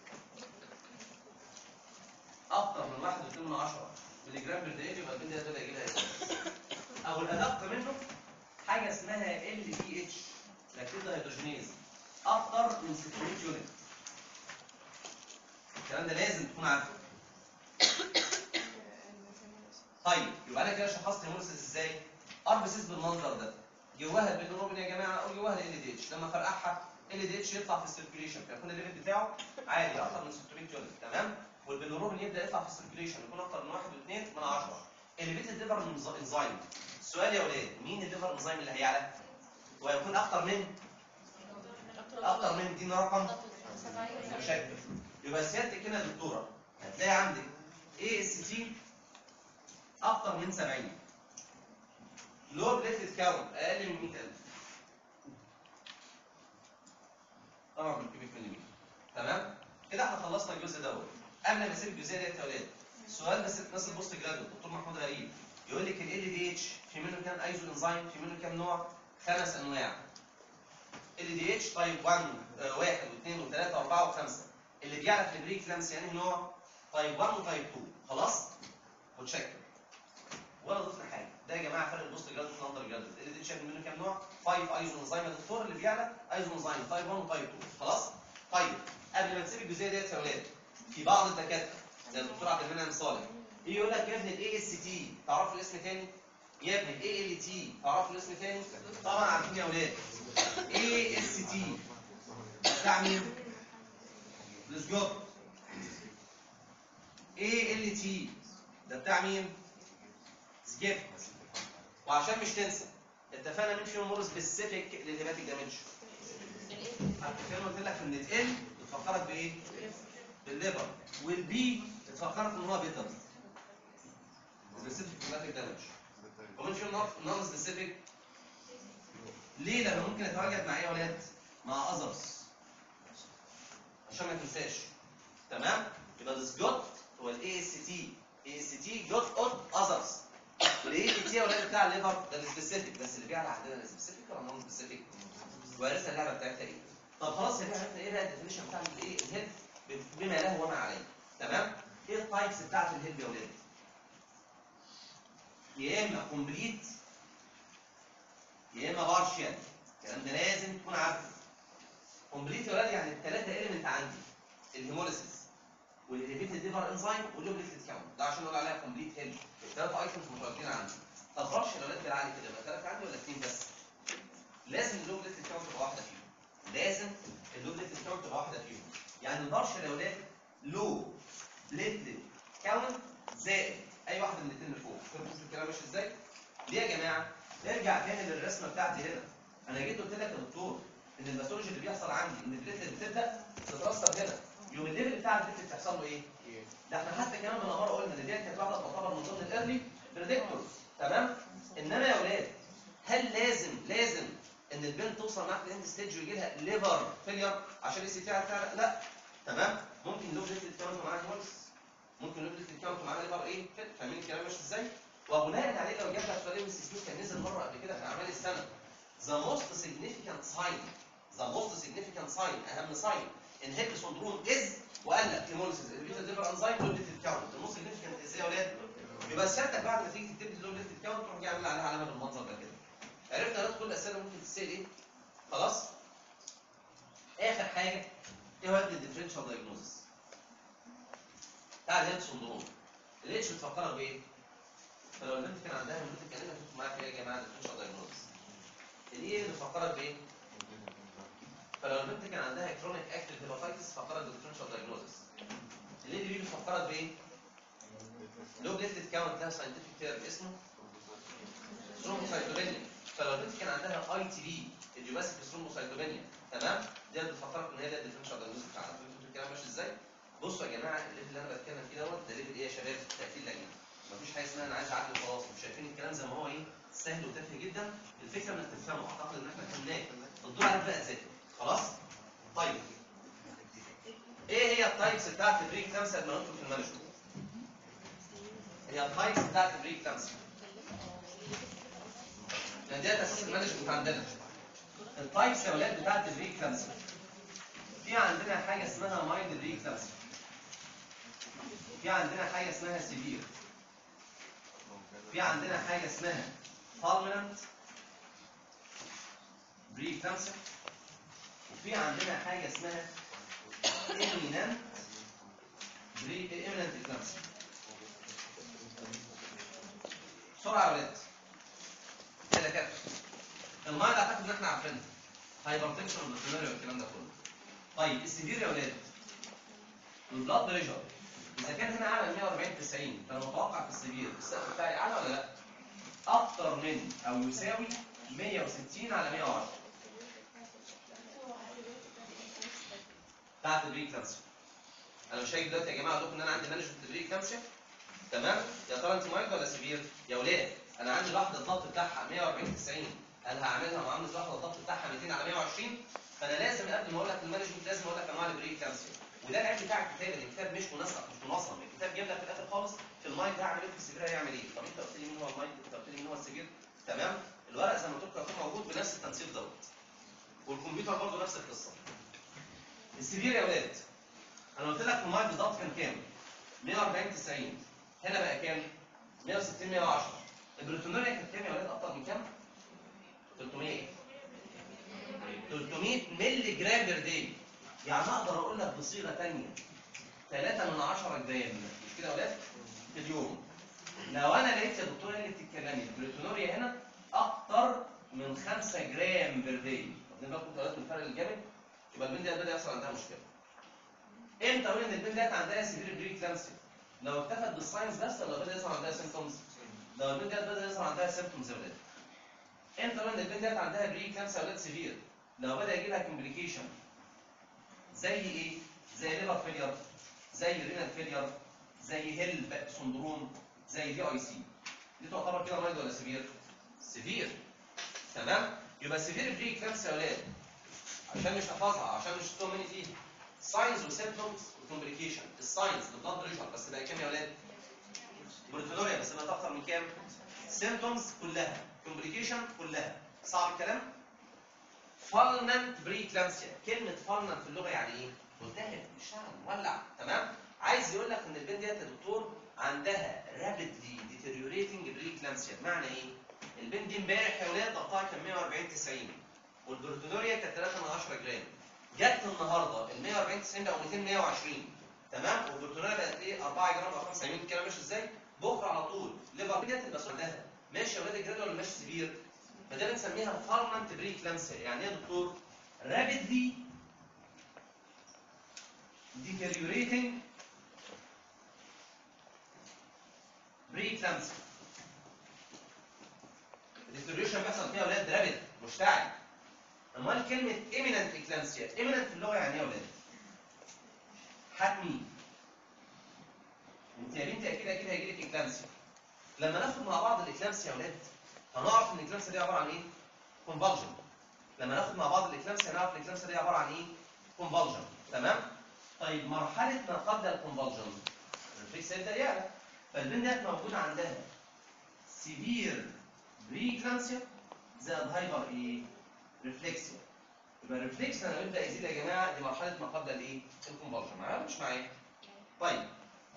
اكتر من 1.2 من 10 ملي جرام بير دقيقه يبقى البنت ديت بدا يجي لها هيموليسيس او الادق منه حاجه اسمها ال بي اتش لاكتيد هيدروجينيز اكتر من 600 يونت الكلام ده لازم تكون عارفه طيب يبقى انا كده شخصت هيموليسيس ازاي اربسيس بالمنظر ده جواها البيلروبين يا جماعه او جواها ال دي اتش لما فرقعها ال دي اتش يطلع في السيركيوليشن فيكون الليفل بتاعه عالي اكتر من 600 يونت تمام والبيلروبين يبدا يطلع في السيركيوليشن يكون اكتر من 1.2 من 10 الليفيتد ليفر انزيم السؤال يا ولاد مين الليفر انزيم اللي هيعلى وهيكون اكتر من اكتر من دي رقم مشكل يبقى سيادتك هنا يا دكتوره هتلاقي عندك اي اس تي اكتر من 70 لو بليتد كاونت اقل من 100000 طبعا بالكيوبيك مليمتر تمام كده احنا خلصنا الجزء دوت قبل ما اسيب الجزئيه ديت يا ولاد سؤال بس نازل بوست جرادويت دكتور محمود غريب يقول لك ال دي اتش في منه كام ايزو انزيم في منه كام نوع خمس انواع ال دي اتش تايب 1 آه، واحد واثنين وثلاثه واربعه وخمسه اللي بيعرف البريك لامس يعني نوع تايب 1 وتايب 2 خلاص وتشكل ولا ضفنا حاجه ده يا جماعه فرق البوست جرادويت والاندر جرادويت ال دي اتش منه كام نوع 5 ايزو انزيم يا دكتور اللي بيعرف ايزو انزيم تايب 1 وتايب 2 خلاص طيب قبل ما نسيب الجزئيه ديت يا ولاد في بعض الدكاتره زي الدكتور عبد المنعم صالح يجي يقول لك يا ابني الاي اس تي تعرفوا الاسم تاني يا ابني الاي ال تي تعرفوا الاسم تاني طبعا عارفين يا ولاد اي اس تي بتاع مين السجوت اي ال تي ده بتاع مين سجيب وعشان مش تنسى اتفقنا مين فيهم مور سبيسيفيك للهيباتيك دامج عارفين قلت لك ان ال بتفكرك بايه بالليبر والبي بتفكرك ان هو بيتر سبيسيفيك هيباتيك دامج ومن فيهم نون سبيسيفيك ليه لانه ممكن يتواجد مع ايه يا ولاد مع اذرز عشان ما تنساش تمام يبقى السجوت هو الاي اس تي اي اس تي جوت اوت اذرز والاي اس تي يا ولاد بتاع الليفر ده السبيسيفيك بس اللي بيعلى عندنا السبيسيفيك ولا نون سبيسيفيك وعرفنا اللعبه بتاعتها ايه طب خلاص يا عرفنا ايه بقى الديفينيشن بتاع الايه الهيلث بما له وما عليه تمام ايه التايبس بتاعت الهيلث يا ولاد يا اما كومبليت يا اما بارشال الكلام ده لازم تكون عارفه كومبليت يا ولاد يعني الثلاثه اليمنت عندي الهيموليسيس والاليفيتد ليفر انزيم واللوبليتد كاونت ده عشان نقول عليها كومبليت هيلث الثلاثه ايتمز متواجدين عندي طب بارشال يا ولاد بالعالي كده يبقى ثلاثه عندي ولا اثنين بس لازم اللوبليتد كاونت تبقى واحده فيهم لازم اللوبليتد كاونت تبقى واحده فيهم يعني البارشال يا ولاد لو بليتلت كاونت زائد اي واحده من الاثنين اللي فوق فهمتوا الكلام ماشي ازاي ليه يا جماعه نرجع تاني للرسمه بتاعتي هنا انا جيت قلت لك يا دكتور ان الباثولوجي اللي بيحصل عندي ان البليتلت بتبدا تترسب هنا يوم الليفل بتاع البليتلت تحصل له ايه ده احنا حتى كمان بالاماره قلنا ان ديت كانت واحده تعتبر من ضمن الايرلي بريدكتورز تمام انما يا اولاد هل لازم لازم ان البنت توصل معاك لاند ستيج ويجي لها ليفر فيلير عشان السي تعرف تعرف لا تمام ممكن لو بليتلت كاونت معاها هيموليس ممكن لو بليتلت كاونت معاها ليفر ايه فيل فاهمين الكلام ماشي ازاي وبناء عليه لو جاب لك سؤال السي كان نزل مره قبل كده في اعمال السنه the most significant sign the most significant sign اهم sign in Hip syndrome is وقال لك hemolysis elevated liver enzyme low platelet count the most significant ازاي يا اولاد يبقى سيادتك بعد ما تيجي تكتب لي low platelet count تروح جاي عامل عليها علامه بالمنظر ده كده عرفنا يا كل الاسئله ممكن تتسال ايه خلاص اخر حاجه ايه هو الديفرنشال دايجنوزس بتاع الهيب سندروم الاتش بتفكرك بايه فلو البنت كان عندها البنت اتكلمت هتدخل معاك ايه يا جماعه الديفرنشال دايجنوزس الايه اللي بتفكرك بايه فلو البنت كان عندها كرونيك اكتيف هيباتايتس فكرت بالديفرنشال دايجنوزس اللي دي بتفكرك بايه لو بليتلت كاونت ده ساينتفك تيرم اسمه ثرومبوسايتوبينيا فلو البنت كان عندها اي تي بي ايديوباثيك ثرومبوسايتوبينيا تمام دي بتفكرك ان هي ده الديفرنشال دايجنوزس بتاعنا فهمتوا الكلام ماشي ازاي بصوا يا جماعه الليفل اللي انا بتكلم فيه دوت ده ليفل ايه يا شباب تاكيد لجنه مفيش حاجه اسمها انا عايز اعدي خلاص مش شايفين الكلام زي ما هو ايه سهل وتافه جدا الفكره انك تفهمه اعتقد ان احنا فهمناه الدور عليك بقى تذاكر خلاص طيب ايه هي التايبس بتاعت البريك كلامسيا اللي مكتوب في المانجمنت هي التايبس بتاعت البريك كلامسيا لان ديت اساس المانجمنت عندنا التايبس يا اولاد بتاعت البريك كلامسيا في عندنا حاجه اسمها مايلد بريك كلامسيا في عندنا حاجه اسمها سيفير في عندنا حاجه اسمها فالمنت بري كانسر وفي عندنا حاجه اسمها imminent بري imminent كانسر بسرعه يا ولاد كده كده المرض اعتقد ان احنا عارفينها هايبرتنشن والبلتونيريا والكلام ده كله طيب السيفير يا ولاد البلاد بريشر اذا كان هنا اعلى من 140 90 فانا متوقع في السيفير السقف بتاعي اعلى ولا لا؟ اكتر من او يساوي 160 على 110 بتاعت البري كانسر انا شايف دلوقتي يا جماعه لكم ان انا عندي مانجمنت بري كانسر تمام يا ترى انت مايلد ولا سيفير يا ولاد انا عندي لحظه الضغط بتاعها 140 90 هل هعملها معامله لحظه الضغط بتاعها 200 على 120 فانا لازم قبل ما اقول لك المانجمنت لازم اقول لك انواع البري كانسر وده العيب بتاع الكتاب ان الكتاب مش منسق مش منظم الكتاب جايب لك في الاخر خالص في المايند ده هعمل ايه في السيفير هيعمل ايه طب انت قلت لي مين هو المايند انت قلت لي مين هو السيفير تمام الورق زي ما قلت لكم هيكون موجود بنفس التنسيق دوت والكمبيوتر برضه نفس القصه السيفير يا اولاد انا قلت لك المايند بالظبط كان كام 140 90 هنا بقى كام 160 110 البروتونوريا كانت كام يا اولاد اكتر من كام 300 ايه 300 مللي جرام بير داي يعني اقدر اقول لك بصيغه ثانيه 3 من 10 جرام مش كده يا اولاد في اليوم لو انا لقيت يا دكتوره اللي بتتكلمي البروتونوريا هنا اكتر من 5 جرام بير داي واخدين بالكم انتوا من الفرق الجامد يبقى البنت دي بدا يحصل عندها مشكله امتى اقول ان البنت ديت عندها سيفير بري كلامسيا لو اكتفت بالساينس بس ولا بدا يظهر عندها سيمبتومز لو البنت ديت بدا يظهر عندها سيمبتومز يا ولاد امتى اقول ان البنت ديت عندها بري كلامسيا يا ولاد سيفير لو بدا يجي لها كومبليكيشن زي ايه زي ليفر فيلير زي رينال فيلير زي هيل سندروم زي دي اي سي دي تعتبر كده مريض ولا سيفير سيفير تمام يبقى سيفير بري كلامسيا يا ولاد عشان مش احفظها عشان مش تو مني فيها ساينز وسيمبتومز وكومبليكيشن الساينز البلاد بريشر بس بقى كام يا ولاد بروتونوريا بس بقى اكتر من كام سيمبتومز كلها كومبليكيشن كلها صعب الكلام فالننت بري كلامسيا كلمه فالننت في اللغه يعني ايه ملتهب مشتعل مولع تمام عايز يقول لك ان البنت ديت يا دكتور عندها رابيدلي ديتيريوريتنج بري كلامسيا بمعنى ايه البنت دي امبارح يا ولاد ضغطها كان 140 90 والبروتونوريا كانت 3 من 10 جرام جت النهارده ال 140 90 بقوا 200 120 تمام والبروتونوريا بقت ايه 4 جرام او 5 جرام كده ماشي ازاي بكره على طول ليفر ديت المسؤول عندها ماشي يا ولاد الجراد ولا ماشي سيفير فده بنسميها فارمنت بري كلامسيا يعني ايه يا دكتور رابيدلي deteriorating preeclampsia الديتوريشن بيحصل فيها اولاد رابد مشتعل امال كلمه imminent eclampsia imminent في اللغه يعني ايه يا اولاد حتمي انت يا بنتي اكيد اكيد هيجي لك اكلامسيا لما ناخد مع بعض الاكلامسيا يا اولاد هنعرف ان الاكلامسيا دي عباره عن ايه كونفالجن لما ناخد مع بعض الاكلامسيا هنعرف الاكلامسيا دي عباره عن ايه كونفالجن تمام طيب مرحله ما قبل الكونفالجن الريفلكس يبدا يعلى فالبنت ديت موجوده عندها سيفير بري كلامسيا زائد هايبر ايه ريفلكسيا يبقى الريفلكس لما يبدا يزيد يا جماعه دي مرحله ما قبل الايه الكونفالجن معايا ولا مش معايا طيب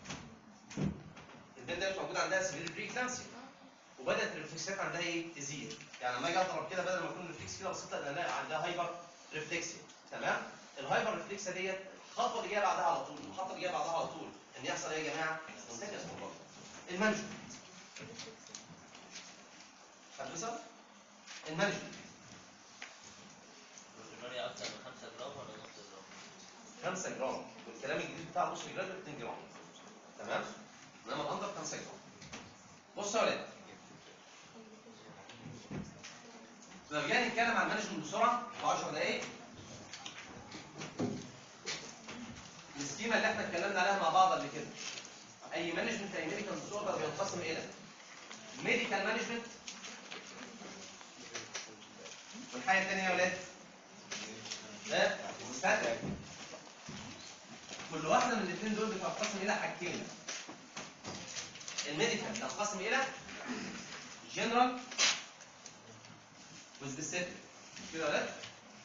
البنت ديت موجوده عندها سيفير بري كلامسيا وبدات الريفلكسات عندها ايه تزيد يعني لما اجي اضرب كده بدل ما يكون الريفلكس كده بسيطه انا الاقي عندها هايبر ريفلكسيا تمام الهايبر ريفلكسيا ديت الخطوه اللي جايه بعدها على طول الخطوه اللي جايه بعدها على طول ان يحصل ايه يا جماعه منتكس كونفالجن المانجمنت هتوصل المانجمنت البروتينوريا اكتر من 5 جرام ولا نص 5 جرام؟ جرام والكلام الجديد بتاع نص جرام 2 جرام تمام انما الاندر 5 جرام بص يا ولاد لو جينا نتكلم عن المانجمنت بسرعه في 10 دقائق السكيما اللي احنا اتكلمنا عليها مع بعض قبل كده اي مانجمنت اي ميديكال ديسوردر بينقسم الى ميديكال مانجمنت والحاجه الثانيه يا ولاد لا مستدرك كل واحده من الاثنين دول بتنقسم الى حاجتين الميديكال تنقسم الى جنرال وسبيسيفيك كده يا ولاد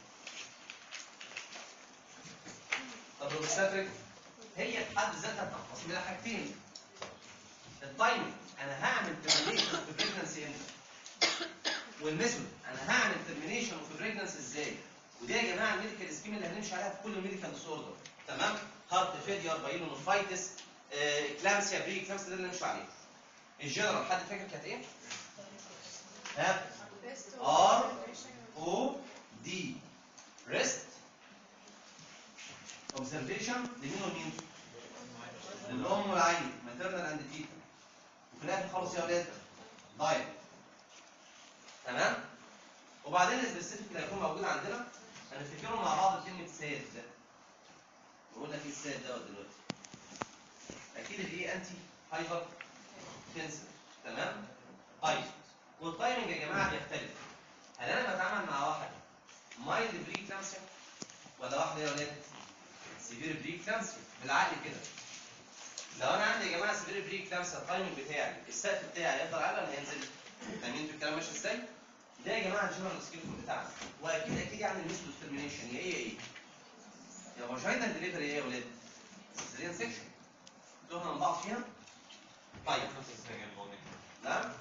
طب الاوبستاتريك هي في حد ذاتها بتنقسم الى حاجتين التايمنج انا هعمل ترمينيشن في بريجنسي امتى والميثود انا هعمل ترمينيشن في بريجنسي ازاي ودي يا جماعه الميديكال سكيم اللي هنمشي عليها في كل ميديكال ديسوردر تمام هارت فيلير بايلونوفايتس كلامسيا بري كلامسيا ده اللي هنمشي عليه الجنرال حد فاكر كانت ايه؟ ها ار او دي ريست اوبزرفيشن لمين ومين؟ للام والعين ماترنال اند تيتا وفي الاخر خالص يا اولاد دايت تمام وبعدين السبيسيفيك اللي هيكون موجود عندنا هنفتكرهم مع بعض كلمه ساد ده بقول لك ايه الساد دوت دلوقتي اكيد الايه انتي هايبر تنسر تمام طيب والتايمنج يا جماعه بيختلف هل انا بتعامل مع واحد مايلد بري كلامسيا ولا واحده يا ولاد سيفير بري كلامسيا بالعقل كده لو انا عندي يا جماعه سيفير بري كلامسيا التايمنج بتاعي السقف بتاعي هيفضل عالي ولا هينزل؟ فاهمين انتوا الكلام ماشي ازاي؟ ده يا جماعه الجنرال سكيلتون بتاعنا واكيد اكيد يعني الميثود ديترمينيشن يا ايه يا ايه؟ يا فاجينال ديليفري ايه يا ولاد؟ سيزيريان سيكشن تهنا من بعض فيها؟ طيب نعم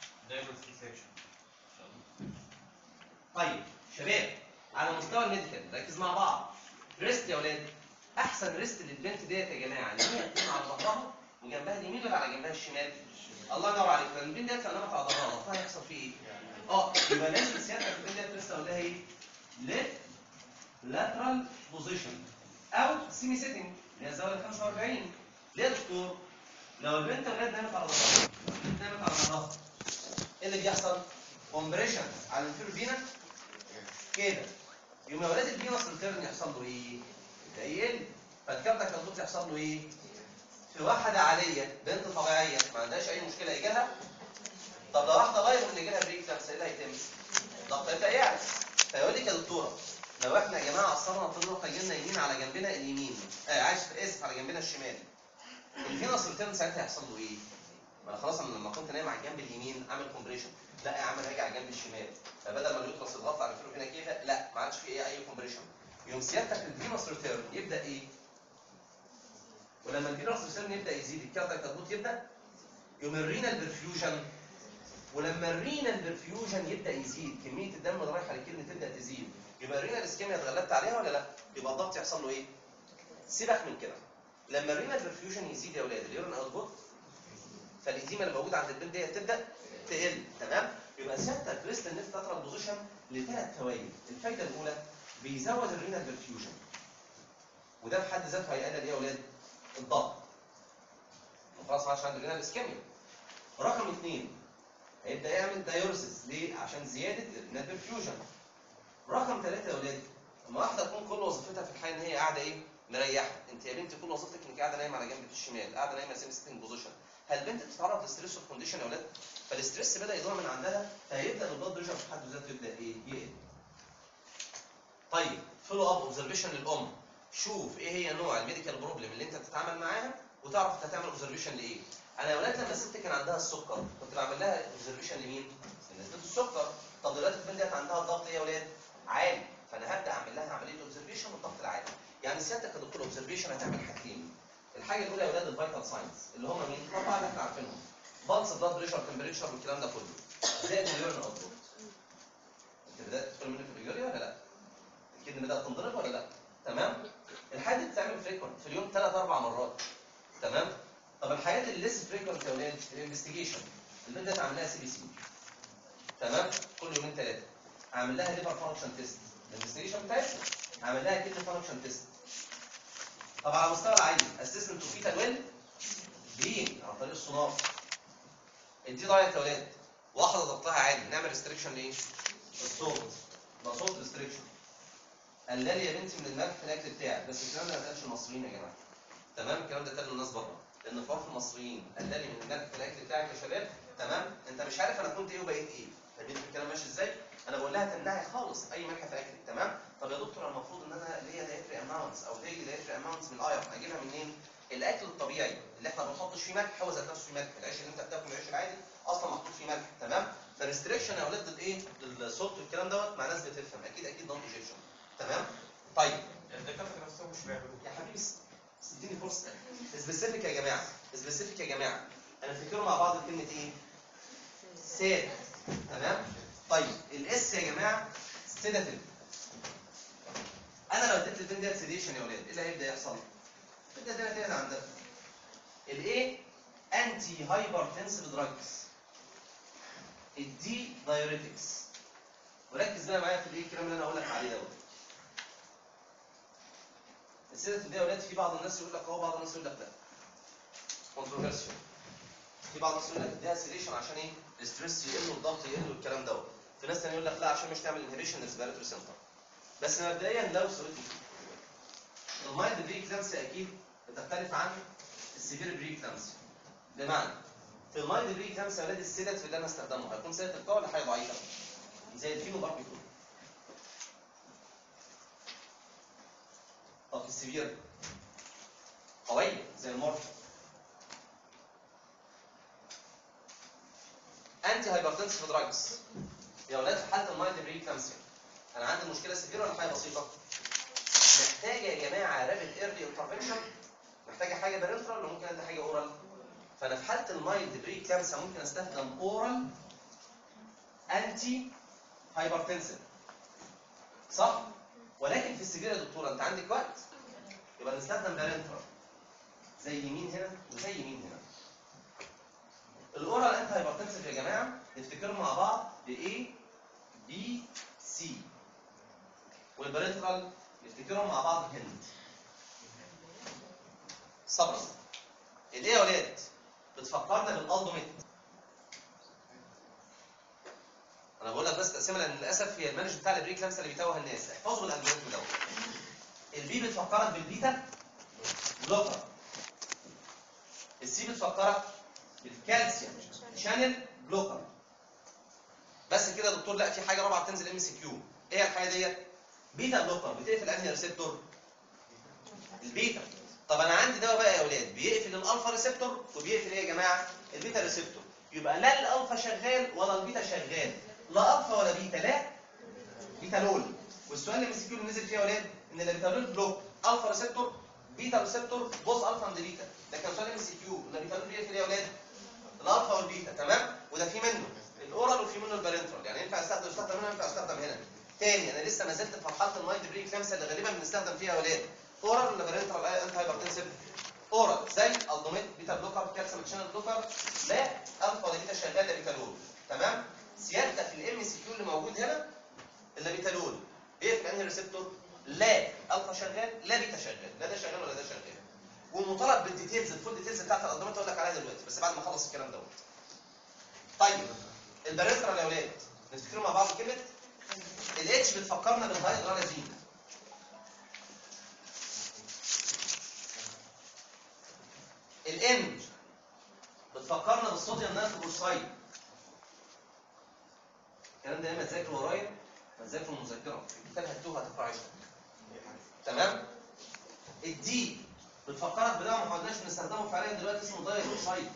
طيب شباب على مستوى الميديكال ركز مع بعض ريست يا ولاد احسن ريست للبنت ديت يا جماعه ان هي تكون على ظهرها وجنبها اليمين ولا على جنبها الشمال الله ينور عليك لان البنت ديت لو نامت على ظهرها ظهرها هيحصل فيه ايه؟ اه يبقى لازم سيادتك البنت ديت ريست اقول لها ايه؟ ليفت لاترال بوزيشن او سيمي سيتنج اللي هي الزاويه 45 ليه يا دكتور؟ لو البنت ولاد نامت على ظهرها البنت نامت على ظهرها ايه اللي بيحصل؟ كومبريشن على الانفيرو فينا كده يوم يا ولاد الفينوس ريتيرن يحصل له ايه؟ يقل فالكبدة كالبوت يحصل له ايه؟ في واحدة عادية بنت طبيعية ما عندهاش أي مشكلة يجي لها طب لو واحدة غير إن يجي لها بريك لابس ايه اللي هيتم؟ ضغط يبدأ يعلى فيقول لك يا دكتورة لو احنا يا جماعة عصرنا طريقة جبنا يمين على جنبنا اليمين آه عايش اسف على جنبنا الشمال الفينوس ريتيرن ساعتها هيحصل له ايه؟ ما انا خلاص انا لما كنت نايم على الجنب اليمين اعمل كومبريشن لا يا عم راجع على الجنب الشمال فبدل ما اليوترس يضغط على الفيرو هنا كده لا ما عادش فيه اي كومبريشن يوم سيادتك الفينوس ريتيرن يبدا ايه؟ ولما الفينوس ريتيرن يبدا يزيد الكارتك تضبط يبدا يوم الرينال برفيوجن ولما الرينال برفيوجن يبدا يزيد كميه الدم اللي رايحه للكلمه تبدا تزيد يبقى الرينال اسكيميا اتغلبت عليها ولا لا؟ يبقى الضغط يحصل له ايه؟ سيبك من كده لما الرينال برفيوجن يزيد يا اولاد اليورين اوتبوت فالإديمة اللي موجودة عند البنت دي تبدأ تقل تمام يبقى سيادتك ريست النفس لاترال بوزيشن لثلاث فوائد الفايدة الأولى بيزود الرينال برفيوجن وده في حد ذاته هيقلل ايه يا اولاد؟ الضغط وخلاص ما عادش عنده رينال اسكيميا رقم اثنين هيبدأ يعمل دايورسيس ليه؟ عشان زيادة الرينال برفيوجن رقم ثلاثة يا اولاد لما واحدة تكون كل وظيفتها في الحياة ان هي قاعدة ايه؟ مريحة انت يا بنتي كل وظيفتك انك قاعدة نايمة على جنب الشمال قاعدة نايمة سيمي سيتنج بوزيشن هل البنت بتتعرض لستريس اوف كونديشن يا اولاد؟ فالستريس بدا يضيع من عندها فهيبدا البلاد بريشر في حد ذاته يبدا ايه؟ يقل. طيب فولو اب اوبزرفيشن للام شوف ايه هي نوع الميديكال بروبلم اللي انت بتتعامل معاها وتعرف انت هتعمل اوبزرفيشن لايه. انا يا اولاد لما الست كان عندها السكر كنت بعمل لها اوبزرفيشن لمين؟ لنسبه السكر. طب دلوقتي البنت ديت عندها الضغط ايه يا اولاد؟ عالي فانا هبدا اعمل لها عمليه اوبزرفيشن والضغط العالي. يعني سيادتك يا دكتور اوبزرفيشن هتعمل حاجتين. الحاجه الاولى يا اولاد الفيتال ساينس اللي هم مين؟ طبعا اللي احنا عارفينهم بالس بلاد بريشر تمبريتشر والكلام ده كله زائد اليورين اوتبوت انت بدات تدخل منه في اليوريا ولا لا؟ الكدن بدات تنضرب ولا لا؟ تمام؟ الحاجات دي بتتعمل فريكونت في اليوم ثلاث اربع مرات تمام؟ طب الحاجات اللي لسه فريكونت يا اولاد الانفستيجيشن البنت ديت عامل لها سي بي سي تمام؟ كل يومين ثلاثه عامل لها ليفر فانكشن تيست الانفستيجيشن بتاعتها عامل لها كدني فانكشن تيست طب على مستوى العادي اسسمنت تو فيتال ويل بين عن طريق السونار الدي دايت يا ولاد واحده ضغطها عالي نعمل ريستريكشن لايه؟ الصوت ده صوت ريستريكشن قال لي يا بنتي من الملح في الاكل بتاعك بس الكلام ده ما اتقالش للمصريين يا جماعه تمام الكلام ده اتقال للناس بره لان في عرف المصريين قال لي من الملح في الاكل بتاعك يا شباب تمام انت مش عارف انا كنت ايه وبقيت ايه فاهمين الكلام ماشي ازاي؟ انا بقول لها تمنعي خالص اي ملح في اكلك تمام؟ طب يا دكتور انا المفروض ان انا ليا دايتري اماونتس او ليا دايتري اماونتس من الايرون اجيبها منين؟ الاكل الطبيعي اللي احنا ما بنحطش فيه ملح هو ذات نفسه فيه ملح العيش اللي انت بتاكله العيش العادي اصلا محطوط فيه ملح تمام؟ فالريستريكشن يا اولاد للايه؟ للصوت والكلام دوت مع ناس بتفهم اكيد اكيد نون ايجيبشن تمام؟ طيب الدكاتره نفسهم مش بيعملوه يا حبيبي بس اديني فرصه سبيسيفيك يا جماعه سبيسيفيك يا جماعه هنفتكروا مع بعض كلمه ايه؟ ساد تمام؟ طيب الاس يا جماعه سيداتيف انا لو اديت للبنت ديت سيديشن يا ولاد ايه اللي هيبدا يحصل؟ تبدا الدنيا تهدى عندها الايه انتي هايبرتنسيف دراجز الدي دايوريتكس وركز بقى معايا في الايه الكلام اللي انا هقول لك عليه دوت السيداتيف دي يا ولاد في بعض الناس يقول لك اه بعض الناس يقول لك لا كونتروفيرسيال في بعض الناس يقول لك اديها سيديشن عشان ايه؟ الستريس يقل والضغط يقل والكلام دوت في ناس تانية يقول لك لا عشان مش تعمل انهبيشن للريسبيراتوري سنتر بس مبدئيا لو سئلت المايند بري كلامسي اكيد بتختلف عن السيفير بري كلامسي بمعنى في المايند بري كلامسي يا ولاد السيدات اللي انا استخدمه هيكون سيدات القوى ولا حاجه ضعيفه؟ زي الفينو باربيتول طب في السيفير قويه زي المورفين انتي هايبرتنسيف دراجز يا اولاد في حاله المايند بري كلامسيا انا عندي مشكله سيفير ولا حاجه بسيطه محتاجه يا جماعه رابid ايرلي انترفنشن محتاجه حاجه برينترال ولا ممكن ادي حاجه اورال فانا في حاله المايند بري كلامسيا ممكن استخدم اورال انتي هايبرتنسيف صح ولكن في السجير يا دكتوره انت عندك وقت يبقى نستخدم بارنترال زي مين هنا وزي مين هنا الاورال انت هايبرتنسيف يا جماعه نفتكرهم مع بعض ب A B C والبارنترال نفتكرهم مع بعض هند صبرا الايه يا ولاد بتفكرنا بالالدوميت انا بقول لك بس تقسيمه لان للاسف هي المانج بتاع البريك لمسه اللي بيتوه الناس احفظوا الالجوريثم دوت البي بتفكرك بالبيتا بلوكر السي بتفكرك بالكالسيوم شانل بلوكر بس كده يا دكتور لا في حاجه رابعه بتنزل ام سي كيو ايه الحاجه ديت بيتا بلوكر بتقفل انهي ريسبتور البيتا طب انا عندي دواء بقى يا اولاد بيقفل الالفا ريسبتور وبيقفل ايه يا جماعه البيتا ريسبتور يبقى لا الالفا شغال ولا البيتا شغال لا الفا ولا بيتا لا بيتالول والسؤال اللي مسكيه اللي نزل فيه يا اولاد ان البيتالول بلوك الفا ريسبتور بيتا ريسبتور بوز الفا اند بيتا ده كان سؤال ام سي كيو ان البيتالول بيقفل ايه يا اولاد الالفا والبيتا تمام وده في منه الاورال وفي منه البارنترال يعني ينفع استخدم استخدم هنا ينفع استخدم هنا تاني انا لسه ما زلت في مرحله المايند بري كلامسه اللي غالبا بنستخدم فيها يا اولاد اورال ولا بارنترال انت هايبرتنسيف اورال زي الدوميت بيتا بلوكر كالسيوم شانل بلوكر لا الفا ولا بيتا شغال لا بيتالول تمام سيادتك في الام سي كيو اللي موجود هنا اللي بيتالول بيقفل انهي ريسبتور لا الفا شغال لا بيتا شغال لا ده شغال ولا ده شغال ومطالب بالديتيلز الفول ديتيلز بتاعت الادومات اقول لك عليها دلوقتي بس بعد ما اخلص الكلام دوت طيب البارنترال يا اولاد نفتكروا مع بعض كلمه الاتش بتفكرنا بالهيدرالازين الان بتفكرنا بالصوديوم نيتروكسيد الكلام ده يا اما تذاكر ورايا ما تذاكر المذكره الكتاب هتوه هتفرع عيشتك تمام الدي بتفكرك بدواء ما قعدناش بنستخدمه فعليا دلوقتي اسمه دايروكسيد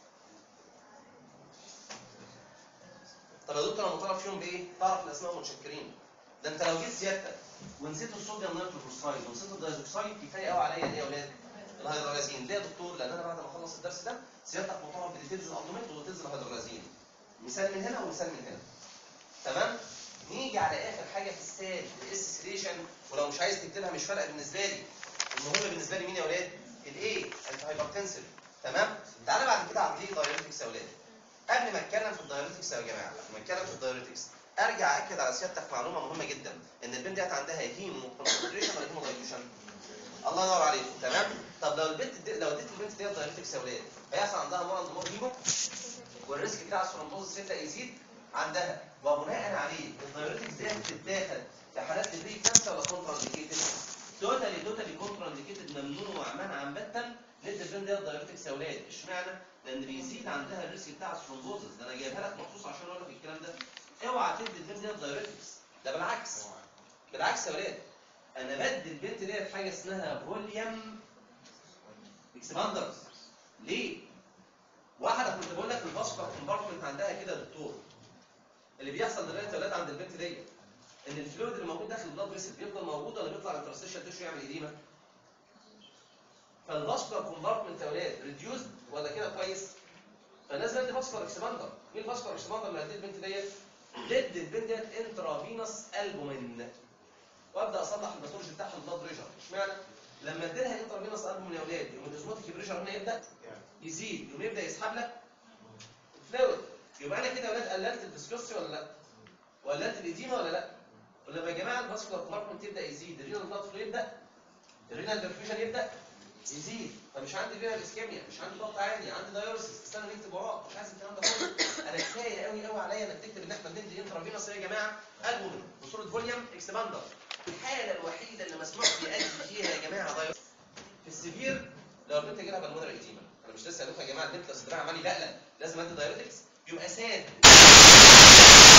طب يا دكتور انا مطالب فيهم بايه؟ تعرف الاسماء متشكرين ده انت لو جيت سيادتك ونسيت الصوديوم نيتروكسيد ونسيت الدايزوكسيد كفايه قوي عليا دي يا اولاد الهيدرالازين ليه يا دكتور؟ لان انا بعد ما اخلص الدرس ده سيادتك مطالب بديتيلز الالدوميت وديتيلز الهيدرالازين مثال من هنا ومثال من هنا تمام؟ نيجي على اخر حاجه في الساد الاس ولو مش عايز تكتبها مش فارقه بالنسبه لي المهم بالنسبه لي مين يا اولاد؟ الايه؟ انت هايبرتنسيف تمام؟ تعالى بعد كده على دي دايركتكس يا اولاد قبل ما اتكلم في الدايركتكس يا جماعه قبل ما اتكلم في الدايركتكس ارجع اكد على سيادتك معلومه مهمه جدا ان البنت ديت عندها هيمو كونسنتريشن ولا هيمو دايلوشن الله ينور عليكم تمام طب لو البنت دي لو اديت البنت ديت دايركتكس يا اولاد هيحصل عندها مرض مور هيمو والريسك بتاع الثرومبوزس يبدا يزيد عندها وبناء عليه الدايركتكس ديت بتتاخد في حالات البري كانسر ولا كونترا انديكيتد توتالي توتالي كونترا انديكيتد ممنوع منعا باتا ندي البنت ديت دايركتكس يا اولاد اشمعنى؟ لان بيزيد عندها الريسك بتاع الثرومبوزس ده انا جايبها لك مخصوص عشان اقول لك الكلام ده اوعى تدي البنت ديت دايركتكس ده بالعكس بالعكس يا ولاد انا بدي البنت ديت حاجه اسمها فوليوم اكسباندرز ليه؟ واحده كنت بقول لك الفاسكولار كومبارتمنت عندها كده يا دكتور اللي بيحصل دلوقتي يا ولاد عند البنت ديت ان الفلويد اللي موجود داخل البلاد فيسل بيفضل موجود ولا بيطلع الانترستيشال تيشو يعمل اديمه؟ فالفاسكولار كومبارتمنت يا ولاد ريديوزد ولا كده كويس؟ فالناس بدي فاسكولار اكسباندر مين الفاسكولار اكسباندر اللي هدي البنت ديت؟ ضد البنت ديت انترافينوس البومين وابدا اصلح الباثولوجي بتاعها البلاد بريشر اشمعنى؟ لما ادي لها انترافينوس البومين يا ولاد يقوم الاسموتيك بريشر هنا يبدا يزيد يقوم يبدا يسحب لك الفلويد يبقى انا كده يا ولاد قللت الفيسكوسي ولا لا؟ وقللت الاديمه ولا لا؟ ولما يا جماعه الفاسكولار كومبارتمنت يبدا يزيد الرينال بلاد فلو يبدا الرينال برفيوجن يبدا يزيد فمش عندي رينال اسكيميا مش عندي ضغط عالي عندي دايورسيس استنى نكتب وراه مش عايز الكلام ده كله انا كفايه قوي قوي عليا انك تكتب ان احنا بندي انترافينوس يا جماعه البومين بصوره فوليوم اكسباندر الحاله الوحيده اللي مسموح بيأدي فيها يا جماعه دايورسيس في السيفير لو البنت جالها بالمونر ايديما انا مش لسه قايل لكم يا جماعه البنت لو صدرها عمال يبقلق لازم ادي دايوريتكس يبقى ساد